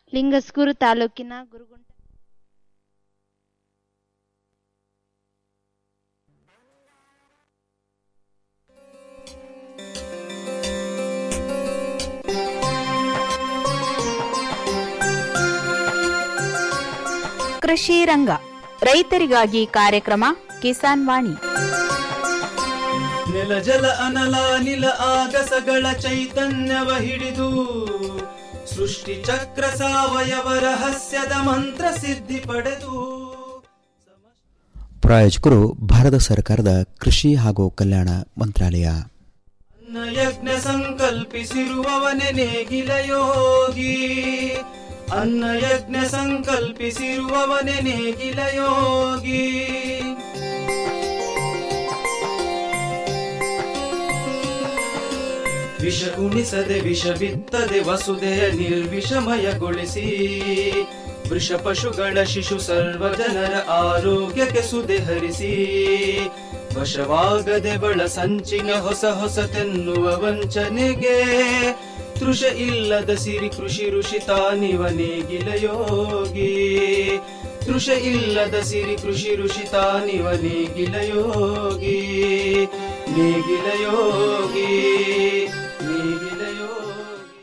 ಲಿಂಗಸ್ಕೂರು ತಾಲೂಕಿನ ಗುರುಗುಂಟ ಕೃಷಿ ರಂಗ ರೈತರಿಗಾಗಿ ಕಾರ್ಯಕ್ರಮ ಕಿಸಾನ್ ವಾಣಿ ನೆಲ ಜಲ ಅನಲ ನಿಲ ಆಗಸಗಳ ಚೈತನ್ಯವ ಹಿಡಿದು ಸೃಷ್ಟಿ ಚಕ್ರ ಸಾವಯವ ರಹಸ್ಯದ ಮಂತ್ರ ಸಿದ್ಧಿ ಪಡೆದು ಪ್ರಾಯೋಜಕರು ಭಾರತ ಸರ್ಕಾರದ ಕೃಷಿ ಹಾಗೂ ಕಲ್ಯಾಣ ಮಂತ್ರಾಲಯ ಅನ್ನ ಯಜ್ಞ ಸಂಕಲ್ಪಿಸಿರುವವನೆ ನೇಗಿಲ ಯೋಗಿ ಅನ್ನ ಯಜ್ಞ ಸಂಕಲ್ಪಿಸಿರುವವನೆ ನೇಗಿಲ ಯೋಗಿ ವಿಷ ಉಣಿಸದೆ ವಿಷ ಬಿತ್ತದೆ ವಸುದೆಯ ನಿರ್ವಿಷಮಯಗೊಳಿಸಿ ವೃಷ ಪಶುಗಳ ಶಿಶು ಸರ್ವ ಜನರ ಆರೋಗ್ಯಕ್ಕೆ ಸುದೆ ಹರಿಸಿ ವಶವಾಗದೆ ಬಳ ಸಂಚಿನ ಹೊಸ ಹೊಸತೆನ್ನುವ ವಂಚನೆಗೆ ತೃಷ ಇಲ್ಲದ ಸಿರಿ ಕೃಷಿ ಋಷಿ ತಾನಿವ ನೇಗಿಲ ಯೋಗಿ ತೃಷ ಇಲ್ಲದ ಸಿರಿ ಕೃಷಿ ಋಷಿ ತಾನಿವ ನೇಗಿಲ ಯೋಗಿ ನೇಗಿಲ ಯೋಗಿ ನೇಗಿಲ ಯೋಗಿ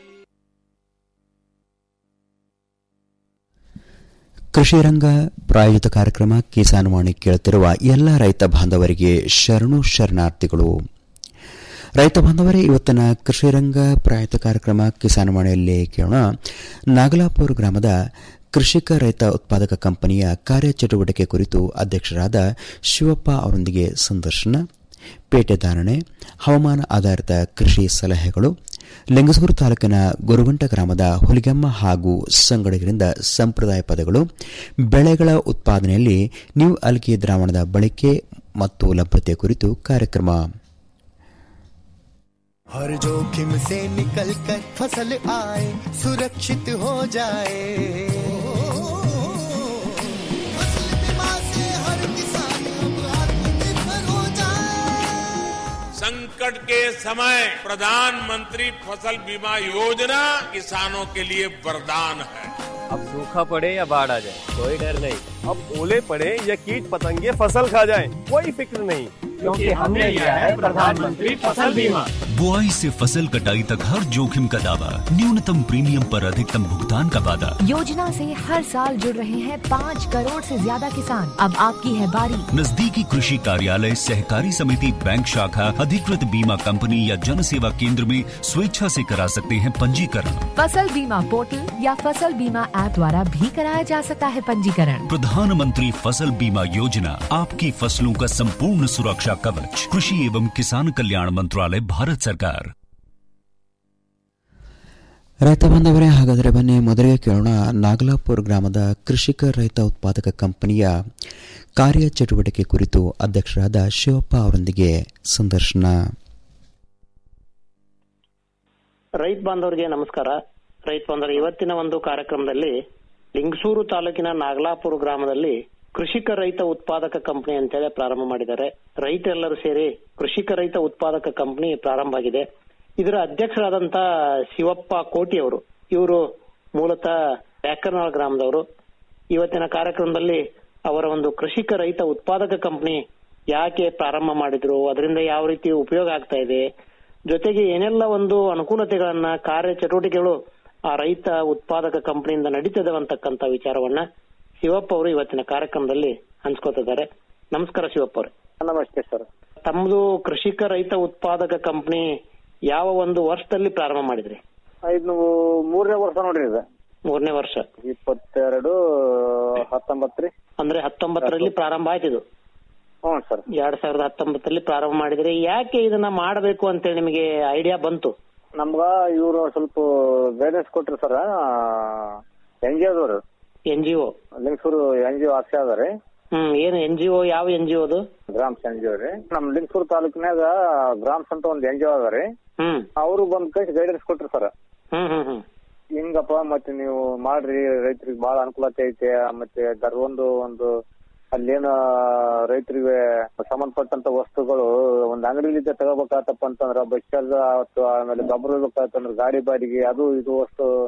ಕೃಷಿ ರಂಗ ಪ್ರಾಯೋಜಿತ ಕಾರ್ಯಕ್ರಮ ಕಿಸಾನ್ ವಾಣಿ ಕೇಳುತ್ತಿರುವ ಎಲ್ಲ ರೈತ ಬಾಂಧವರಿಗೆ ಶರಣು ಶರಣಾರ್ಥಿಗಳು ರೈತ ಬಾಂಧವರೇ ಇವತ್ತಿನ ಕೃಷಿ ರಂಗ ಪ್ರಾಯೋಜಿತ ಕಾರ್ಯಕ್ರಮ ಕಿಸಾನ್ ವಾಣಿಯಲ್ಲಿ ಕೇಳೋಣ ನಾಗಲಾಪುರ ಗ್ರಾಮದ ಕೃಷಿಕ ರೈತ ಉತ್ಪಾದಕ ಕಂಪನಿಯ ಕಾರ್ಯಚಟುವಟಿಕೆ ಕುರಿತು ಅಧ್ಯಕ್ಷರಾದ ಶಿವಪ್ಪ ಅವರೊಂದಿಗೆ ಸಂದರ್ಶನ ಪೇಟೆ ಧಾರಣೆ ಹವಾಮಾನ ಆಧಾರಿತ ಕೃಷಿ ಸಲಹೆಗಳು ಲಿಂಗಸೂರು ತಾಲೂಕಿನ ಗುರುಗುಂಟ ಗ್ರಾಮದ ಹುಲಿಗೆಮ್ಮ ಹಾಗೂ ಸಂಗಡಿಗರಿಂದ ಸಂಪ್ರದಾಯ ಪದಗಳು ಬೆಳೆಗಳ ಉತ್ಪಾದನೆಯಲ್ಲಿ ನ್ಯೂ ಅಲ್ಗಿ ದ್ರಾವಣದ ಬಳಕೆ ಮತ್ತು ಲಭ್ಯತೆ ಕುರಿತು ಕಾರ್ಯಕ್ರಮ हर जोखिम से निकल कर फसल आए सुरक्षित हो जाए फसल बीमा से हर किसान अब आत्मनिर्भर हो जाए संकट के समय प्रधानमंत्री फसल बीमा योजना किसानों के लिए वरदान है अब सूखा पड़े या बाढ़ आ जाए कोई डर नहीं अब ओले पड़े या कीट पतंगे फसल खा जाए कोई फिक्र नहीं क्योंकि हमने लिया है प्रधानमंत्री फसल बीमा बुआई से फसल कटाई तक हर जोखिम का दावा न्यूनतम प्रीमियम पर अधिकतम भुगतान का वादा योजना से हर साल जुड़ रहे हैं पाँच करोड़ से ज्यादा किसान अब आपकी है बारी नजदीकी कृषि कार्यालय सहकारी समिति बैंक शाखा अधिकृत बीमा कंपनी या जन सेवा केंद्र में स्वेच्छा से करा सकते हैं पंजीकरण फसल बीमा पोर्टल या फसल बीमा ऐप द्वारा भी कराया जा सकता है पंजीकरण प्रधानमंत्री फसल बीमा योजना आपकी फसलों का संपूर्ण सुरक्षा कवच कृषि एवं किसान कल्याण मंत्रालय भारत सरकार ರೈತ ಬಾಂಧವರೇ ಹಾಗಾದರೆ ಬನ್ನಿ ಮೊದಲಿಗೆ ಕೇಳೋಣ ನಾಗಲಾಪುರ ಗ್ರಾಮದ ಕೃಷಿಕ ರೈತ ಉತ್ಪಾದಕ ಕಂಪನಿಯ ಕಾರ್ಯಚಟುವಟಿಕೆ ಕುರಿತು ಅಧ್ಯಕ್ಷರಾದ ಶಿವಪ್ಪ ಅವರೊಂದಿಗೆ ಸಂದರ್ಶನ ರೈತ ಬಾಂಧವರಿಗೆ ನಮಸ್ಕಾರ ರೈತ ಬಾಂಧವರ ಇವತ್ತಿನ ಒಂದು ಕಾರ್ಯಕ್ರಮದಲ್ಲಿ ಲಿಂಗಸೂರು ತಾಲೂಕಿನ ನಾಗಲಾಪುರ ಗ್ರಾಮದಲ್ಲಿ ಕೃಷಿಕ ರೈತ ಉತ್ಪಾದಕ ಕಂಪನಿ ಅಂತೇಳಿ ಪ್ರಾರಂಭ ಮಾಡಿದ್ದಾರೆ ರೈತರೆಲ್ಲರೂ ಸೇರಿ ಕೃಷಿಕ ರೈತ ಉತ್ಪಾದಕ ಕಂಪನಿ ಪ್ರಾರಂಭ ಆಗಿದೆ ಇದರ ಅಧ್ಯಕ್ಷರಾದಂತ ಶಿವಪ್ಪ ಕೋಟಿ ಅವರು ಇವರು ಮೂಲತಃ ಬ್ಯಾಕರ್ನಾಳ್ ಗ್ರಾಮದವರು ಇವತ್ತಿನ ಕಾರ್ಯಕ್ರಮದಲ್ಲಿ ಅವರ ಒಂದು ಕೃಷಿಕ ರೈತ ಉತ್ಪಾದಕ ಕಂಪನಿ ಯಾಕೆ ಪ್ರಾರಂಭ ಮಾಡಿದ್ರು ಅದರಿಂದ ಯಾವ ರೀತಿ ಉಪಯೋಗ ಆಗ್ತಾ ಇದೆ ಜೊತೆಗೆ ಏನೆಲ್ಲ ಒಂದು ಅನುಕೂಲತೆಗಳನ್ನ ಕಾರ್ಯ ಚಟುವಟಿಕೆಗಳು ಆ ರೈತ ಉತ್ಪಾದಕ ಕಂಪನಿಯಿಂದ ನಡೀತದೆ ಅಂತಕ್ಕಂತ ವಿಚಾರವನ್ನ ಶಿವಪ್ಪ ಅವರು ಇವತ್ತಿನ ಕಾರ್ಯಕ್ರಮದಲ್ಲಿ ಹಂಚ್ಕೋತಿದ್ದಾರೆ ನಮಸ್ಕಾರ ಶಿವಪ್ಪ ಅವರೇ ನಮಸ್ತೆ ಸರ್ ತಮ್ಮದು ಕೃಷಿಕ ರೈತ ಉತ್ಪಾದಕ ಕಂಪನಿ ಯಾವ ಒಂದು ವರ್ಷದಲ್ಲಿ ಪ್ರಾರಂಭ ಮಾಡಿದ್ರಿ ಇದು ಮೂರನೇ ವರ್ಷ ನೋಡ್ರಿ ಇದು ಮೂರನೇ ವರ್ಷ ಇಪ್ಪತ್ತೆರಡು ಹತ್ತೊಂಬತ್ತ್ರಿ ಅಂದ್ರೆ ಹತ್ತೊಂಬತ್ತರಲ್ಲಿ ಪ್ರಾರಂಭ ಆಯ್ತು ಇದು ಹ್ಞೂ ಸರ್ ಎರಡ್ ಸಾವಿರದ ಹತ್ತೊಂಬತ್ತರಲ್ಲಿ ಪ್ರಾರಂಭ ಮಾಡಿದ್ರಿ ಯಾಕೆ ಇದನ್ನ ಮಾಡಬೇಕು ಅಂತೇಳಿ ನಿಮಗೆ ಐಡಿಯಾ ಬಂತು ನಮ್ಗ ಇವ್ರು ಸ್ವಲ್ಪ ಗೈಡೆನ್ಸ್ ಕೊಟ್ರಿ ಸರ್ ಎನ್ ಜಿ ಒದವ್ರು N G O Lingasugur N G O office ಅದಾರಿ ಹ್ಮ್ ಏನು ಎನ್ ಜಿ ಒ ಯಾವ ಎನ್ ಜಿ ಅದು ಗ್ರಾಮ್ಸ್ ಎನ್ ಜಿ ಒ ರೀ ನಮ್ ಲಿಂಗಸೂರು ತಾಲೂಕಿನಾಗ ಗ್ರಾಮ್ಸ್ ಅಂತ ಒಂದ್ ಎನ್ ಜಿ ಒ ಅದಾರಿ ಹ್ಮ್ ಅವರು ಬಂದ್ ಕೈ ಗೈಡೆನ್ಸ್ ಕೊಟ್ರಿ ಸರ್ ಹ್ಮ್ ಹ್ಮ್ ಹ್ಮ್ ಹಿಂಗಪ್ಪ ಮತ್ತೆ ನೀವು ಮಾಡ್ರಿ ರೈತರಿಗೆ ಬಹಳ ಅನುಕೂಲತೆ ಐತೆ ಮತ್ತೆ ದರ್ವೊಂದು ಒಂದು ಅಲ್ಲೇನ ರೈತರಿಗೆ ಸಂಬಂಧಪಟ್ಟಂತ ವಸ್ತುಗಳು ಒಂದ್ ಅಂಗಡಿಲಿದ್ದ ತಗೋಬೇಕಾತಪ್ಪ ಅಂತಂದ್ರ ಬಸ್ ಚಾರ್ಜ್ ಆವತ್ತು ಆಮೇಲೆ ಗೊಬ್ಬರ ಬೇಕಾತಂದ್ರ ಗಾಡಿ ಬಾಡಿಗೆ ಅದು ಇದು ವಸ್ತು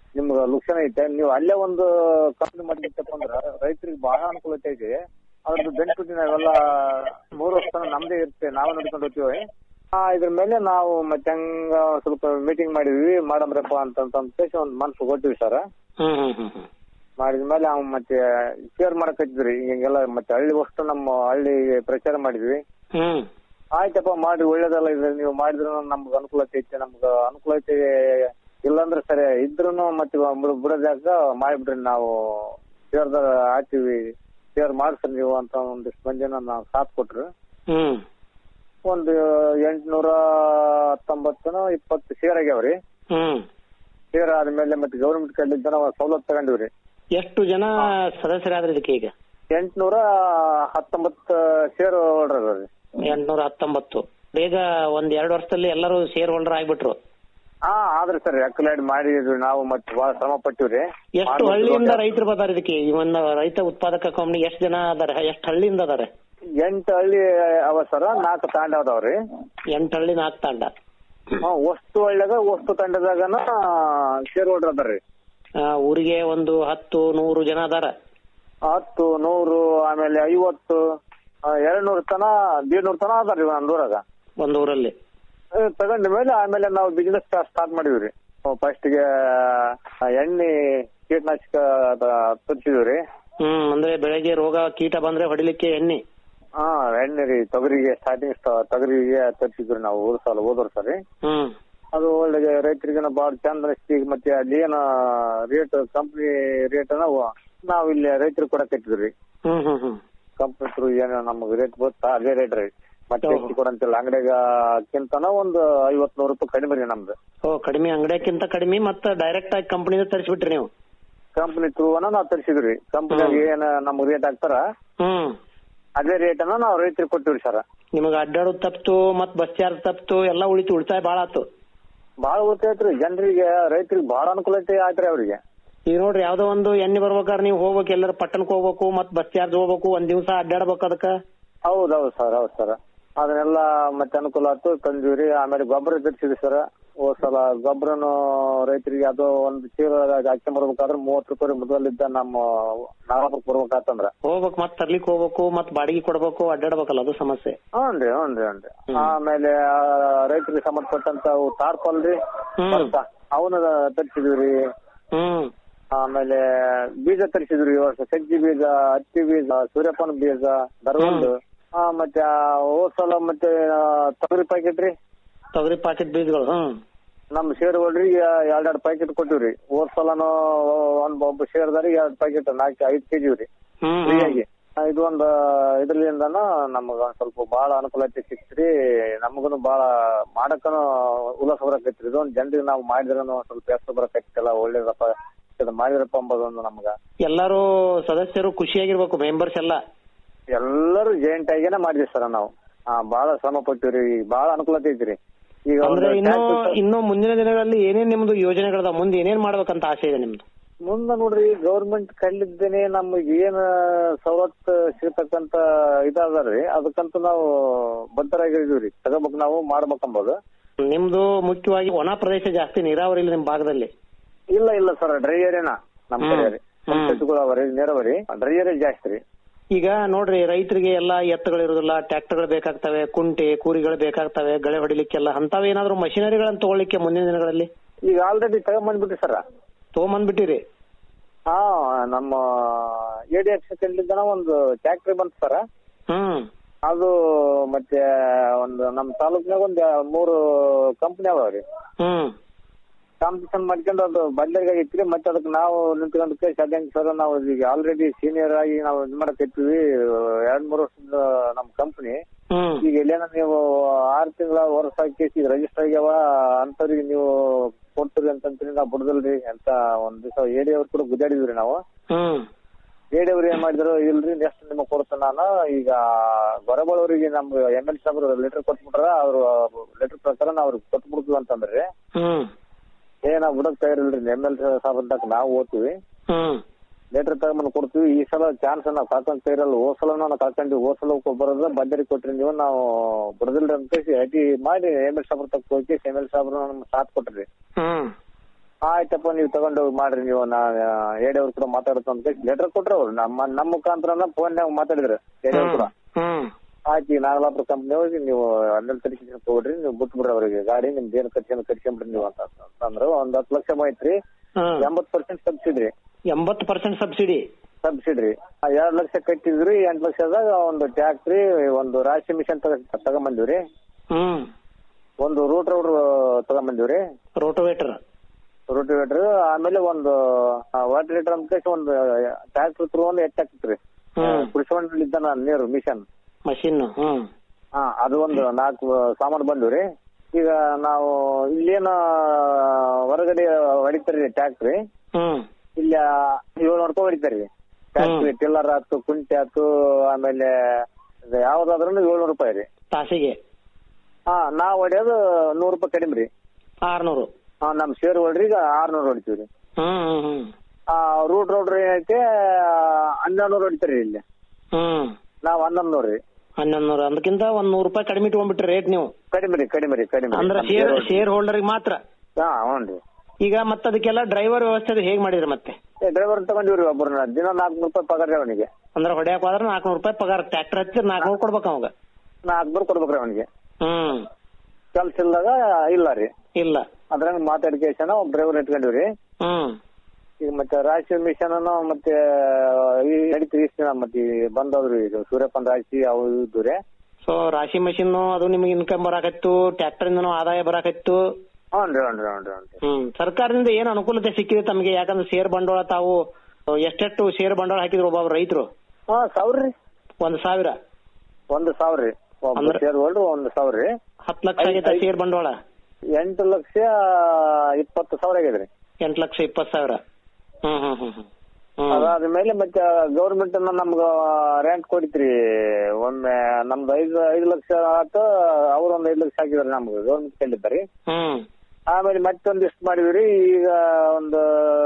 ನಿಮ್ಗೆ ಲುಕ್ಷಣ ಐತೆ ನೀವು ಅಲ್ಲೇ ಒಂದು ಕಂಪ್ನಿ ಮಾಡಿರ್ತಪ್ಪ ಅಂದ್ರ ರೈತರಿಗೆ ಬಹಳ ಅನುಕೂಲತೆ ಐತಿ ಅದ್ರದ್ದು ಬೆನಿಫಿಟ್ ನಾವೆಲ್ಲ ಮೂರು ವರ್ಷ ತನಕ ನಮ್ದೇ ಇರುತ್ತೆ ನಾವೇ ನೋಡ್ಕೊಂಡು ಹೋಗ್ತೀವಿ ಆ, ಇದ್ರ ಮೇಲೆ ನಾವು ಮತ್ತೆ ಹಂಗ ಸ್ವಲ್ಪ ಮೀಟಿಂಗ್ ಮಾಡಿದ್ವಿ ಮಾಡಮ್ರಪ್ಪ ಅಂತ ಅಂತ ಒಂದು ಮನ್ಸು ಕೊಟ್ಟಿವಿ ಸರ್ ಹ್ಮ್ ಹ್ಮ್ ಹ್ಮ್ ಹ್ಮ್ ಮಾಡಿದ್ಮೇಲೆ ಅವ್ನು ಮತ್ತೆ ಶೇರ್ ಮಾಡಕತ್ತಿದ್ರಿ ಹಿಂಗೆಲ್ಲ ಮತ್ತೆ ಹಳ್ಳಿ ವಸ್ತು ನಮ್ಮ ಹಳ್ಳಿ ಪ್ರಚಾರ ಮಾಡಿದ್ವಿ ಹ್ಮ್ ಆಯ್ತಪ್ಪ ಮಾಡಿ ಒಳ್ಳೇದಲ್ಲ ಇದು ನೀವು ಮಾಡಿದ್ರು ನಮ್ಗೆ ಅನುಕೂಲತೆ ಐತೆ ನಮ್ಗೆ ಅನುಕೂಲತೆ ಇಲ್ಲಾಂದ್ರೆ ಸರಿ ಇದ್ರೂನು ಮತ್ತೆ ಬಿಡ- ಬಿಡೋದಾಗ ಮಾಡಿಬಿಡ್ರಿ ನಾವು ಶೇರ್ದಾಗ ಹಾಕ್ತಿವಿ ಶೇರ್ ಮಾಡ್ಸ್ರಿ ನೀವು ಅಂತ ಒಂದಿಷ್ಟು ಮಂದಿನ ನಾವು ಸಾಥ್ ಕೊಟ್ರು ಹ್ಮ್ ಒಂದು ಎಂಟ್ನೂರ ಹತ್ತೊಂಬತ್ತನೋ ಇಪ್ಪತ್ತು ಶೇರ್ ಆಗ್ಯಾವ್ರಿ ಹ್ಮ್ ಶೇರ್ ಆದ್ಮೇಲೆ ಮತ್ತೆ ಗೌರ್ಮೆಂಟ್ ಕಡೆಯಿಂದ ನಾವು ಸವಲತ್ತು ತಗೊಂಡಿವ್ರಿ ಎಷ್ಟು ಜನ ಸದಸ್ಯರಾದ್ರಿ ಇದಕ್ಕೆ ಈಗ ಎಂಟ್ನೂರ ಹತ್ತೊಂಬತ್ತು ಶೇರ್ ಹೋಲ್ಡರ್ ಅದಾವ್ರಿ ಎಂಟ್ನೂರ ಹತ್ತೊಂಬತ್ತು ಬೇಗ ಒಂದ್ ಎರಡು ವರ್ಷದಲ್ಲಿ ಎಲ್ಲರೂ ಶೇರ್ ಹೋಲ್ಡರ್ ಆಗ್ಬಿಟ್ರು ಹಾ ಆದ್ರಿ ಸರ್ ಅಕ್ಲೈಡ್ ಮಾಡಿದ್ವಿ ನಾವು ಮತ್ತೆ ಬಹಳ ಶ್ರಮ ಪಟ್ಟಿವ್ರಿ ಎಷ್ಟು ಹಳ್ಳಿಯಿಂದ ರೈತರು ಬರ್ತಾರೆ ಇದಕ್ಕೆ ಈ ಒಂದು ರೈತ ಉತ್ಪಾದಕ ಕಂಪ್ನಿ ಎಷ್ಟು ಜನ ಅದಾರೆ ಎಷ್ಟು ಹಳ್ಳಿಯಿಂದ ಅದಾರೆ ಎಂಟು ಹಳ್ಳಿ ಅವ ಸರ ನಾಲ್ಕು ತಾಂಡ ಅದಾವ್ರಿ ಎಂಟು ಹಳ್ಳಿ ನಾಲ್ಕು ತಾಂಡ ಹಾ, ವಸ್ತು ಹಳ್ಳ್ಯಾಗ ವಸ್ತು ತಂಡದಾಗನ ಶೇರ್ ಹೋಲ್ಡರ್ ಅದಾರ್ರಿ ಆ, ಊರಿಗೆ ಒಂದು ಹತ್ತು ನೂರು ಜನ ಅದಾರ ಹತ್ತು ನೂರು ಆಮೇಲೆ ಐವತ್ತು ಎರಡ್ ನೂರು ತನ ದೀಡ್ ನೂರು ತನ ಅದಾರ್ರಿ ಒಂದ್ ಊರಾಗ ಒಂದ್ ಊರಲ್ಲಿ ಏ, ತಗೊಂಡ ಮೇಲೆ ಆಮೇಲೆ ನಾವು ಬಿಸ್ನೆಸ್ ಸ್ಟಾರ್ಟ್ ಮಾಡಿವ್ರಿ ಫಸ್ಟ್ ಗೆ ಆ, ಎಣ್ಣೆ ಕೀಟನಾಶಕ ತರಿಸಿದ್ವಿ ಹ್ಮ್ ಅಂದ್ರೆ ಬೆಳೆಗೆ ರೋಗ ಕೀಟ ಬಂದ್ರೆ ಹೊಡಿಲಿಕ್ಕೆ ಎಣ್ಣೆ ಹಾ ಎಣ್ಣೆ ರೀ ತೊಗರಿಗೆ ಸ್ಟಾರ್ಟಿಂಗ್ ತೊಗರಿಗೆ ತರಿಸಿದ್ರಿ ನಾವು ಹೋದ ಸಲ ಹೋದ ವರ್ಷ ರೀ ಹ್ಮ್ ಅದು ಒಳ್ಳೆ ರೈತರಿಗೆನ ಬಾಳ ಚಂದ ಅನಿಸ್ತಿ ಮತ್ತೆ ಅಲ್ಲಿ ಏನ ರೇಟ್ ಕಂಪ್ನಿ ರೇಟ್ ನಾವು ಇಲ್ಲಿ ರೈತರಿಗೆ ಕೊಡಕತ್ತಿದ್ರಿ ಹ್ಮ್ ಹ್ಮ್ ಹ್ಮ್ ಕಂಪ್ನಿ ಥ್ರೂ ಏನ ನಮ್ಗೆ ರೇಟ್ ಗೊತ್ತಾ ಅದೇ ರೇಟ್ ರೀ ಮತ್ತೆ ಓಹೋ. ಹೆಚ್ಚು ಕೊಡಂತಿಲ್ಲ ಅಂಗಡಿಗ ಕಿಂತನ ಒಂದು ಐವತ್ ನೂರು ರೂಪಾಯಿ ಕಡಿಮೆ ರೀ ನಮ್ದು ಓ ಕಡಿಮೆ ಅಂಗಡಿಯಕ್ಕಿಂತ ಕಡಿಮೆ ಮತ್ತೆ ಡೈರೆಕ್ಟ್ ಆಗಿ ಕಂಪನಿಯಿಂದ ತರಿಸ್ಬಿಟ್ರಿ ನೀವು ಕಂಪ್ನಿ ಥ್ರೂ ಅನ್ನ ನಾವು ತರಿಸಿದ್ರಿ ಕಂಪ್ನಿಯಾಗ ಏನ ನಮ್ಗೆ ರೇಟ್ ಹಾಕ್ತಾರ ಹ್ಮ್ ಅದೇ ರೇಟ್ ಅನ್ನ ನಾವು ರೈತರಿಗೆ ಕೊಟ್ಟಿವ್ರಿ ಸರ್ ನಿಮಗ ಅಡ್ಡಾಡೋದು ತಪ್ತು ಮತ್ ಬಸ್ ಚಾರ್ಜ್ ತಪ್ತು ಎಲ್ಲ ಉಳಿತು ಉಳಿತಾಯ ಬಾಳ ಆತು ಬಾಳ ಗೊತ್ತೈತ್ರಿ ಜನರಿಗೆ ರೈತರಿಗೆ ಬಹಳ ಅನುಕೂಲತೆ ಆಯ್ತ್ರಿ ಅವ್ರಿಗೆ ಈಗ ನೋಡ್ರಿ ಯಾವ್ದೋ ಒಂದು ಎಣ್ಣೆ ಬರ್ಬೇಕಾದ್ರೆ ನೀವು ಹೋಗ್ಬೇಕು ಎಲ್ಲರ ಪಟ್ಟಣಕ್ಕೆ ಹೋಗ್ಬೇಕು ಮತ್ ಬಸ್ ಚಾರ್ಜ್ ಹೋಗ್ಬೇಕು ಒಂದ್ ದಿವಸ ಅಡ್ಡಾಡ್ಬೇಕು ಅದಕ್ಕ ಹೌದೌದು ಸರ್ ಹೌದು ಸರ್ ಅದನ್ನೆಲ್ಲ ಮತ್ತೆ ಅನುಕೂಲ ಆಯ್ತು ತಂದಿವ್ರಿ ಆಮೇಲೆ ಗೊಬ್ಬರ ತರಿಸಿದ್ವಿ ಸರ್ ಹೋದ್ ಸಲ ಗೊಬ್ಬರನು ರೈತರಿಗೆ ಅದು ಒಂದು ಚೀಲ ಹಾಕಿ ಬರ್ಬೇಕಾದ್ರೆ ಮೂವತ್ತು ರೂಪಾಯಿ ಮೊದಲಿದ್ದ ನಮ್ಮ ನಾಲ್ಕು ಬರ್ಬೇಕಾತಂದ್ರ ಹೋಗ್ಬೇಕು ಮತ್ ತರ್ಲಿಕ್ ಹೋಗ್ಬೇಕು ಮತ್ ಬಾಡಿಗೆ ಕೊಡ್ಬೇಕು ಅಡ್ಡಾಡ್ಬೇಕಲ್ಲ ಅದು ಸಮಸ್ಯೆ ಹ್ಞೂನ್ರಿ ಹ್ಞೂನ್ರಿ ಹ್ಞೂನ್ರಿ ಆಮೇಲೆ ಆ, ರೈತರಿಗೆ ಸಂಬಂಧಪಟ್ಟಂತ ಅವು ತಾರ್ಪಾಲ್ ರೀ ಹ್ಮ್. ಭತ್ತ ಅವನ್ನ ತರಿಸಿದ್ವಿ ಹ್ಮ್ ಆಮೇಲೆ ಬೀಜ ತರಿಸಿದ್ವಿ ಈ ವರ್ಷ ಸಜ್ಜಿ ಬೀಜ ಹತ್ತಿ ಬೀಜ ಸೂರ್ಯಪಾನ ಬೀಜ ದರ್ವಂದು ಆ, ಮತ್ತೆ ಆ, ಹೋದ್ ಸಲ ಮತ್ತೆ ಆ, ತೊಗರಿ ಪ್ಯಾಕೆಟ್ ರೀ ತೊಗರಿ ಪಾಕೆಟ್ ಬೀಜಗಳು ಹ್ಮ್ ನಮ್ ಶೇರ್ ಹೋಲ್ಡ್ರಿಗೆ ಎರಡೆರಡು ಪ್ಯಾಕೆಟ್ ಕೊಟ್ಟಿವ್ರಿ ಹೋದ್ ಸಲನು ಒಂದ್ ಒಬ್ಬ ಶೇರ್ದಾರಿಗೆ ಎರಡ್ ಪ್ಯಾಕೆಟ್ ನಾಲ್ಕು ಐದ್ ಕೆಜಿ ರೀ ಹ್ಮ್ ಫ್ರೀಯಾಗಿ ಆ, ಇದು ಒಂದು ಇದ್ರಲಿಂದನ ನಮಗ ಒಂದ್ ಸ್ವಲ್ಪ ಬಾಳ ಅನುಕೂಲತೆ ಸಿಕ್ತ್ರಿ ನಮಗನು ಬಾಳ ಮಾಡಕ್ಕನು ಉಲ್ಲಾಸ ಬರಕೈತ್ರಿ ಇದೊಂದ್ ಜನರಿಗೆ ನಾವು ಮಾಡಿದ್ರನು ಸ್ವಲ್ಪ ಹೆಸರು ಬರಕೈತಿಲ್ಲ ಒಳ್ಳೇದಪ್ಪ ಇದು ಮಾಡಿದ್ರಪ್ಪ ಅಂಬೋದೊಂದು ನಮಗ ಎಲ್ಲಾರು ಸದಸ್ಯರು ಖುಷಿಯಾಗಿರ್ಬೇಕು ಮೆಂಬರ್ಸ್ ಎಲ್ಲ ಎಲ್ಲರೂ ಜಾಯಿಂಟ್ ಆಗಿನ ಮಾಡಿದ್ವಿ ಸರ್ ನಾವು ಹಾ ಬಾಳ ಶ್ರಮ ಪಟ್ಟಿವ್ರಿ ಬಾಳ ಅನುಕೂಲತೆ ಐತ್ರಿ ಈಗ ಒಂದು ಅಂದ್ರೆ ಇನ್ನು tractor- ಇನ್ನು ಮುಂದಿನ ದಿನಗಳಲ್ಲಿ ಏನೇನ್ ನಿಮ್ದು ಯೋಜನೆಗಳದ ಮುಂದೆ ಏನೇನ್ ಮಾಡ್ಬೇಕಂತ ಆಸೆ ಇದೆ ನಿಮ್ದು ಮುಂದ ನೋಡ್ರಿ ಗೌರ್ಮೆಂಟ್ ಕಲ್ಲಿದ್ದೇನೆ ನಮಗ್ ಏನ್ ಸವಲತ್ತು ಸಿಗತಕ್ಕಂತ ಇದಾದ್ರಿ ಅದಕ್ಕಂತ ನಾವು ಬದ್ಧರಾಗಿದೀವ್ರಿ ತಗೋಬೇಕು ನಾವು ಮಾಡ್ಬೇಕಂಬೋದು ನಿಮ್ದು ಮುಖ್ಯವಾಗಿ ಒಣ ಪ್ರದೇಶ ಜಾಸ್ತಿ ನೀರಾವರಿ ಇಲ್ಲ ನಿಮ್ ಭಾಗದಲ್ಲಿ ಇಲ್ಲ ಇಲ್ಲ ಸರ್ ಡ್ರೈ ಏರಿಯಾನ ನಮ್ ಹ್ಮ್. ಕಡೆ ರೀ ಹ್ಮ್. ಸೆಟ್ಗಳು ಅವರಿ ನೀರಾವರಿ ಡ್ರೈ ಏರಿಯಾ ಜಾಸ್ತಿ ರೀ ಈಗ ನೋಡ್ರಿ ರೈತರಿಗೆ ಎಲ್ಲ ಎತ್ತುಗಳು ಇರುದಿಲ್ಲ ಟ್ರ್ಯಾಕ್ಟರ್ಗಳು ಬೇಕಾಗ್ತವೆ ಕುಂಟೆ ಕೂರಿಗಳು ಬೇಕಾಗ್ತವೆ ಗಳೆ ಹೊಡಿಲಿಕ್ಕೆಲ್ಲ ಅಂತವ್ ಏನಾದ್ರು ಮಷಿನರಿಗಳನ್ನ ತಗೊಳ್ಳಿಕ್ಕೆ ಮುಂದಿನ ದಿನಗಳಲ್ಲಿ ಈಗ ಆಲ್ರೆಡಿ ತಗೊಂಡ್ಬಂದ್ಬಿಟ್ರಿ ಸರ್ ತಗೊಂಬಂದ್ಬಿಟ್ಟಿರಿ ಹಾ ನಮ್ಮ ಎ ಡಿ ಎಕ್ಸ್ ಕಲ್ಲಿದ್ದನ ಒಂದು ಟ್ಯಾಕ್ಟ್ರಿ ಬಂತು ಸರ್ ಹ್ಮ್ ಅದು ಮತ್ತೆ ಒಂದು ನಮ್ಮ ತಾಲೂಕ್ನಾಗ ಒಂದ್ ಮೂರು ಕಂಪ್ನಿ ಅದಾವ್ರಿ ಹ್ಮ್ ಕಾಂಪಿಟೇಷನ್ ಮಾಡ್ಕೊಂಡು ಅದು ಬದಲಿಗೆ ಇತ್ತು ಮತ್ತೆ ಅದಕ್ಕೆ ನಾವು ನಿಂತ್ಕೊಂಡಕ್ಕೆ ಸದ್ಯಂಗ್ ಸರ್ ನಾವು ಈಗ ಆಲ್ರೆಡಿ ಸೀನಿಯರ್ ಆಗಿ ನಾವು ಇದು ಮಾಡಕತ್ತೀವಿ ಎರಡ್ ಮೂರು ವರ್ಷದ ನಮ್ ಕಂಪ್ನಿ ಹ್ಮ್ ಈಗ ಎಲ್ಲೇನ ನೀವು ಆರ್ ತಿಂಗಳ ವರ್ಷ ಕೇಸ್ ಈಗ ರಿಜಿಸ್ಟರ್ ಆಗ್ಯಾವ ಅಂತವ್ರಿಗೆ ನೀವು ಕೊಡ್ತೀರಿ ಅಂತಂತೀನಿ ನಾವು ಬಿಡುದಿಲ್ರಿ ಅಂತ ಒಂದ್ ದಿವಸ ಎಡಿ ಅವ್ರು ಕೂಡ ಗುದ್ದಾಡಿದ್ರಿ ನಾವು ಹ್ಮ್ ಎಡಿ ಅವ್ರು ಏನ್ ಮಾಡಿದ್ರು ಇಲ್ರಿ ನೆಕ್ಸ್ಟ್ ನಿಮಗೆ ಕೊಡ್ತೇನೆ ನಾನು ಈಗ ಗೊರಬಳವರಿಗೆ ನಮ್ಗೆ ಎಮ್ ಎಲ್ ಸಾಬ್ರು ಲೆಟರ್ ಕೊಟ್ಬಿಟ್ರ ಅವ್ರು ಲೆಟರ್ ಪ್ರಕಾರ ನಾವು ಅವ್ರಿಗೆ ಕೊಟ್ಬಿಡ್ತೀವಿ ಅಂತಂದ್ರಿ ಹ್ಮ್ ಏ ನಾವ್ ಬಿಡಕ್ ತಯಾರಿಲ್ರಿ ಎಮ್ ಎಲ್ ಸಾಬ್ರದಾಗ ನಾವು ಓದ್ತೀವಿ ಹ್ಮ್ ಲೆಟರ್ ತಗೊಂಡ್ ಕೊಡ್ತೀವಿ ಈ ಸಲ ಚಾನ್ಸ್ ನಾವು ಕಾಕೊಂಡ್ ತಯಾರಲ್ಲ ಹೋದ್ ಸಲ ನಾವು ಕಾಕೊಂಡ್ವಿ ಹೋದ್ ಸಲ ಬರೋದ ಬಡ್ಡರಿ ಕೊಟ್ರಿ ನೀವು ನಾವು ಬಿಡದಿಲ್ರಿ ಅಂತ ಕೇಸಿ ಐಟಿ ಮಾಡಿ ಎಮ್ ಎಲ್ ಸಾಬ್ರ ತಕ್ಕ ಹೋಗಿ ಎಮ್ ಎಲ್ ಸಾಬ್ರು ನಮ್ಗೆ ಸಾಥ್ ಕೊಟ್ರಿ ಹ್ಮ್ ಆಯ್ತಪ್ಪ ನೀವು ತಗೊಂಡು ಹೋಗಿ ಮಾಡ್ರಿ ನೀವು ನಾ ಏಡಿಯವ್ರು ಕೂಡ ಮಾತಾಡುತ್ತ ಅಂತ ಲೆಟರ್ ಕೊಟ್ರು ಅವ್ರು ನಮ್ಮ ನಮ್ಮ ಮುಖಾಂತರ ಫೋನ್ಯಾಗ ಮಾತಾಡಿದ್ರು ಏಡಿಯವ್ರು ಕೂಡ ಹ್ಮ್ ಆಯ್ತು ಈ ನಾಗಲಾಪುರ ಕಂಪ್ನಿ ಹೋಗಿ ನೀವು ಹನ್ನೆರಡು ತಾರೀಕಿಗೆ ತಗೊಳ್ರಿ ನೀವು ಬಿಟ್ಟು ಬಿಡ್ರಿ ಅವ್ರಿಗೆ ಗಾಡಿ ನಿಮ್ದು ಏನು ಕಟ್ಕೊಂಡು ಕಟ್ಕೊಂಡ್ಬಿಡ್ರಿ ನೀವು ಅಂತ ಅಂದ್ರು ಒಂದ್ ಹತ್ತು ಲಕ್ಷ ಐತ್ರಿ ಹ್ಮ್ ಎಂಬತ್ ಪರ್ಸೆಂಟ್ ಸಬ್ಸಿಡಿ ಎಂಬತ್ತು ಪರ್ಸೆಂಟ್ ಸಬ್ಸಿಡಿ ಸಬ್ಸಿಡಿ ಎರಡ್ ಲಕ್ಷ ಕಟ್ಟಿದ್ರಿ ಎಂಟ್ ಲಕ್ಷದಾಗ ಒಂದು ಟ್ಯಾಕ್ಟ್ರಿ ಒಂದು ರಾಶಿ ಮಿಷನ್ ತಗ ತಗೊಂಬಂದಿವ್ರಿ ಹ್ಮ್ ಒಂದು ರೂಟ್ ರೌಡರ್ ತಗೊಂಬಂದಿವ್ರಿ ರೋಟೋವೇಟರ್ ರೋಟಿವೇಟರ್ ಆಮೇಲೆ ಒಂದು ವಾಟರ್ ಲೀಟರ್ ಅಂತ ಕೇಸಿ ಒಂದು ಟ್ಯಾಕ್ಟರ್ ತ್ರೂ ಒಂದು ಎಟ್ಟಾಕ್ತಿರಿ ಹ್ಮ್. ಕುಡಿಸ್ಕೊಂಡಿದ್ದಾನ ನೀರು ಮಿಷನ್ ಮಷಿನ್ ಹ್ಮ್ ಹಾ ಅದು ಒಂದು ನಾಲ್ಕು ಸಾಮಾನು ಬಂದ್ವಿ ಈಗ ನಾವು ಇಲ್ಲೇನು ಹೊರಗಡೆ ಹೊಡಿತಾರ್ರಿ ಟ್ಯಾಕ್ಟ್ರಿ ಹ್ಮ್ ಇಲ್ಲ ಏಳ್ನೂರು ರೂಪಾಯಿ ಹೊಡಿತಾರ್ರಿ ಟ್ಯಾಕ್ಟ್ರಿ ಟಿಲ್ಲರ್ ಆತು ಕುಂಟೆ ಆತು ಆಮೇಲೆ ಇದು ಯಾವ್ದಾದ್ರು ಏಳ್ನೂರು ರೂಪಾಯಿ ರೀ ತಾಸಿಗೆ ಹಾ ನಾವ್ ಹೊಡಿಯೋದು ನೂರು ರೂಪಾಯಿ ಕಡಿಮೆ ರೀ ಆರ್ನೂರು ಹಾ ನಮ್ ಶೇರ್ ಹೊಡ್ರಿ ಈಗ ಆರ್ನೂರು ಹೊಡಿತೀವಿ ರೀ ಹ್ಮ್ ಹ್ಮ್ ಹ್ಮ್ ಆ ರೂಟ್ ರೋಡ್ರ್ ಏನೈತೆ ಹನ್ನೆರಡು ನೂರು ಹೊಡಿತಾರ್ರಿ ಇಲ್ಲಿ ಹ್ಮ್ ನಾವ್ ಹನ್ನೊಂದು ನೂರು ರೀ ಹನ್ನೊಂದು ನೂರು ಅದಕ್ಕಿಂತ ಒಂದ್ ನೂರು ರೂಪಾಯಿ ಕಡಿಮೆ ಇಟ್ಕೊಂಡ್ಬಿಟ್ರಿ ರೇಟ್ ನೀವು ಕಡಿಮೆ ರೀ ಕಡಿಮೆ ರೀ ಕಡಿಮೆ ರೀ. ಅಂದ್ರೆ ನಮ್ ಶೇರ್ share ಶೇರ್ ಹೋಲ್ಡರ್ಗೆ ಮಾತ್ರ ಹಾ ಹ್ಞೂ ಈಗ ಮತ್ತೆ ಅದಕ್ಕೆಲ್ಲ ಡ್ರೈವರ್ ವ್ಯವಸ್ಥೆ ಅದು ಹೇಗ್ ಮಾಡಿದ್ರಿ ಮತ್ತೆ ರೀ ಡ್ರೈವರ್ ತಗೊಂಡಿವ್ರಿ ಒಬ್ಬರನ್ನ ದಿನ ನಾಲ್ಕುನೂರು ರೂಪಾಯಿ ಪಗಾರ ರೀ ಅವನಿಗೆ ಅಂದ್ರೆ ಹೊಡ್ಯಾಕ್ ಹೋದ್ರೆ ನಾಲ್ಕುನೂರು ರೂಪಾಯಿ ಪಗಾರ ಟ್ರ್ಯಾಕ್ಟರ್ ಹಚ್ಚಿ ನಾಲ್ಕುನೂರು ಕೊಡ್ಬೇಕು ಅವಾಗ ನಾಲ್ಕುನೂರು ಕೊಡ್ಬೇಕ್ರಿ ಅವನಿಗೆ ಹ್ಮ್ ಕೆಲ್ಸ ಇಲ್ದಾಗ ಇಲ್ಲ ರೀ ಇಲ್ಲ ಅದ್ರಂಗ ಮಾತಾಡಿಕೇಶನ ಒಬ್ಬ ಡ್ರೈವರ್ ಇಟ್ಕೊಂಡಿವ್ರಿ ಹ್ಮ್ ಈಗ ಮತ್ತೆ ರಾಶಿ ಮಿಷನ್ ಮತ್ತೆ ಈ ನಡೀತೀವಿ ಇಷ್ಟ ದಿನ ಮತ್ತೆ ಈ ಬಂದವ್ರಿ ಇದು ಸೂರ್ಯಪಾನ ರಾಶಿ ಅವು ಇದ್ದು ರೀ ಸೊ ರಾಶಿ ಮಷಿನ್ ಅದು ನಿಮ್ಗೆ ಇನ್ಕಮ್ ಬರಾಕತ್ತು ಟ್ರ್ಯಾಕ್ಟರ್ ಇಂದನೂ ಆದಾಯ ಬರಾಕತ್ತು ಹ್ಞೂ ರೀ ಹ್ಞೂ ರೀ ಹ್ಞೂ ರೀ ಹ್ಞೂ ರೀ ಹ್ಮ್ ಸರ್ಕಾರದಿಂದ ಏನು ಅನುಕೂಲತೆ ಸಿಕ್ಕಿದೆ ತಮಗೆ ಯಾಕಂದ್ರೆ ಶೇರ್ ಬಂಡವಾಳ ತಾವು ಎಷ್ಟೆಷ್ಟು ಶೇರ್ ಬಂಡವಾಳ ಹಾಕಿದ್ರು ಒಬ್ಬೊಬ್ಬ ರೈತರು ಹಾ ಸಾವಿರ ರೀ ಒಂದ್ ಸಾವಿರ ಒಂದು ಸಾವಿರ ರೀ ಒಬ್ಬ ಅಂದ್ರೆ- ಶೇರ್ ಹೋಲ್ಡ್ರು ಒಂದು ಸಾವಿರ ರೀ ಹತ್ತು ಲಕ್ಷ ಆಗೈತೆ ಐದ್- ಶೇರ್ ಬಂಡವಾಳ ಎಂಟು ಲಕ್ಷ ಇಪ್ಪತ್ತು ಸಾವಿರ ಆಗ್ಯದ್ರಿ ಎಂಟು ಲಕ್ಷ ಇಪ್ಪತ್ತು ಸಾವಿರ ಹ್ಮ್ ಹ್ಮ್ ಹ್ಮ್ ಹ್ಮ್ ಹ್ಮ್ ಅದಾದ್ಮೇಲೆ ಮತ್ತೆ ಗೌರ್ಮೆಂಟ್ ನಮ್ಗ ರ್ಯಾಂಕ್ ಕೊಡಿತ್ರಿ ಒಮ್ಮೆ ನಮ್ದು ಐದು ಐದು ಲಕ್ಷ ಆತು ಅವ್ರ ಒಂದ್ ಐದು ಲಕ್ಷ ಹಾಕಿದ್ರಿ ನಮ್ಗೆ ಗೌರ್ಮೆಂಟ್ ಕೇಳಿದ್ದಾರಿ ಹ್ಮ್ ಆಮೇಲೆ ಮತ್ತೊಂದಿಷ್ಟು ಮಾಡಿದ್ರಿ ಈಗ ಒಂದು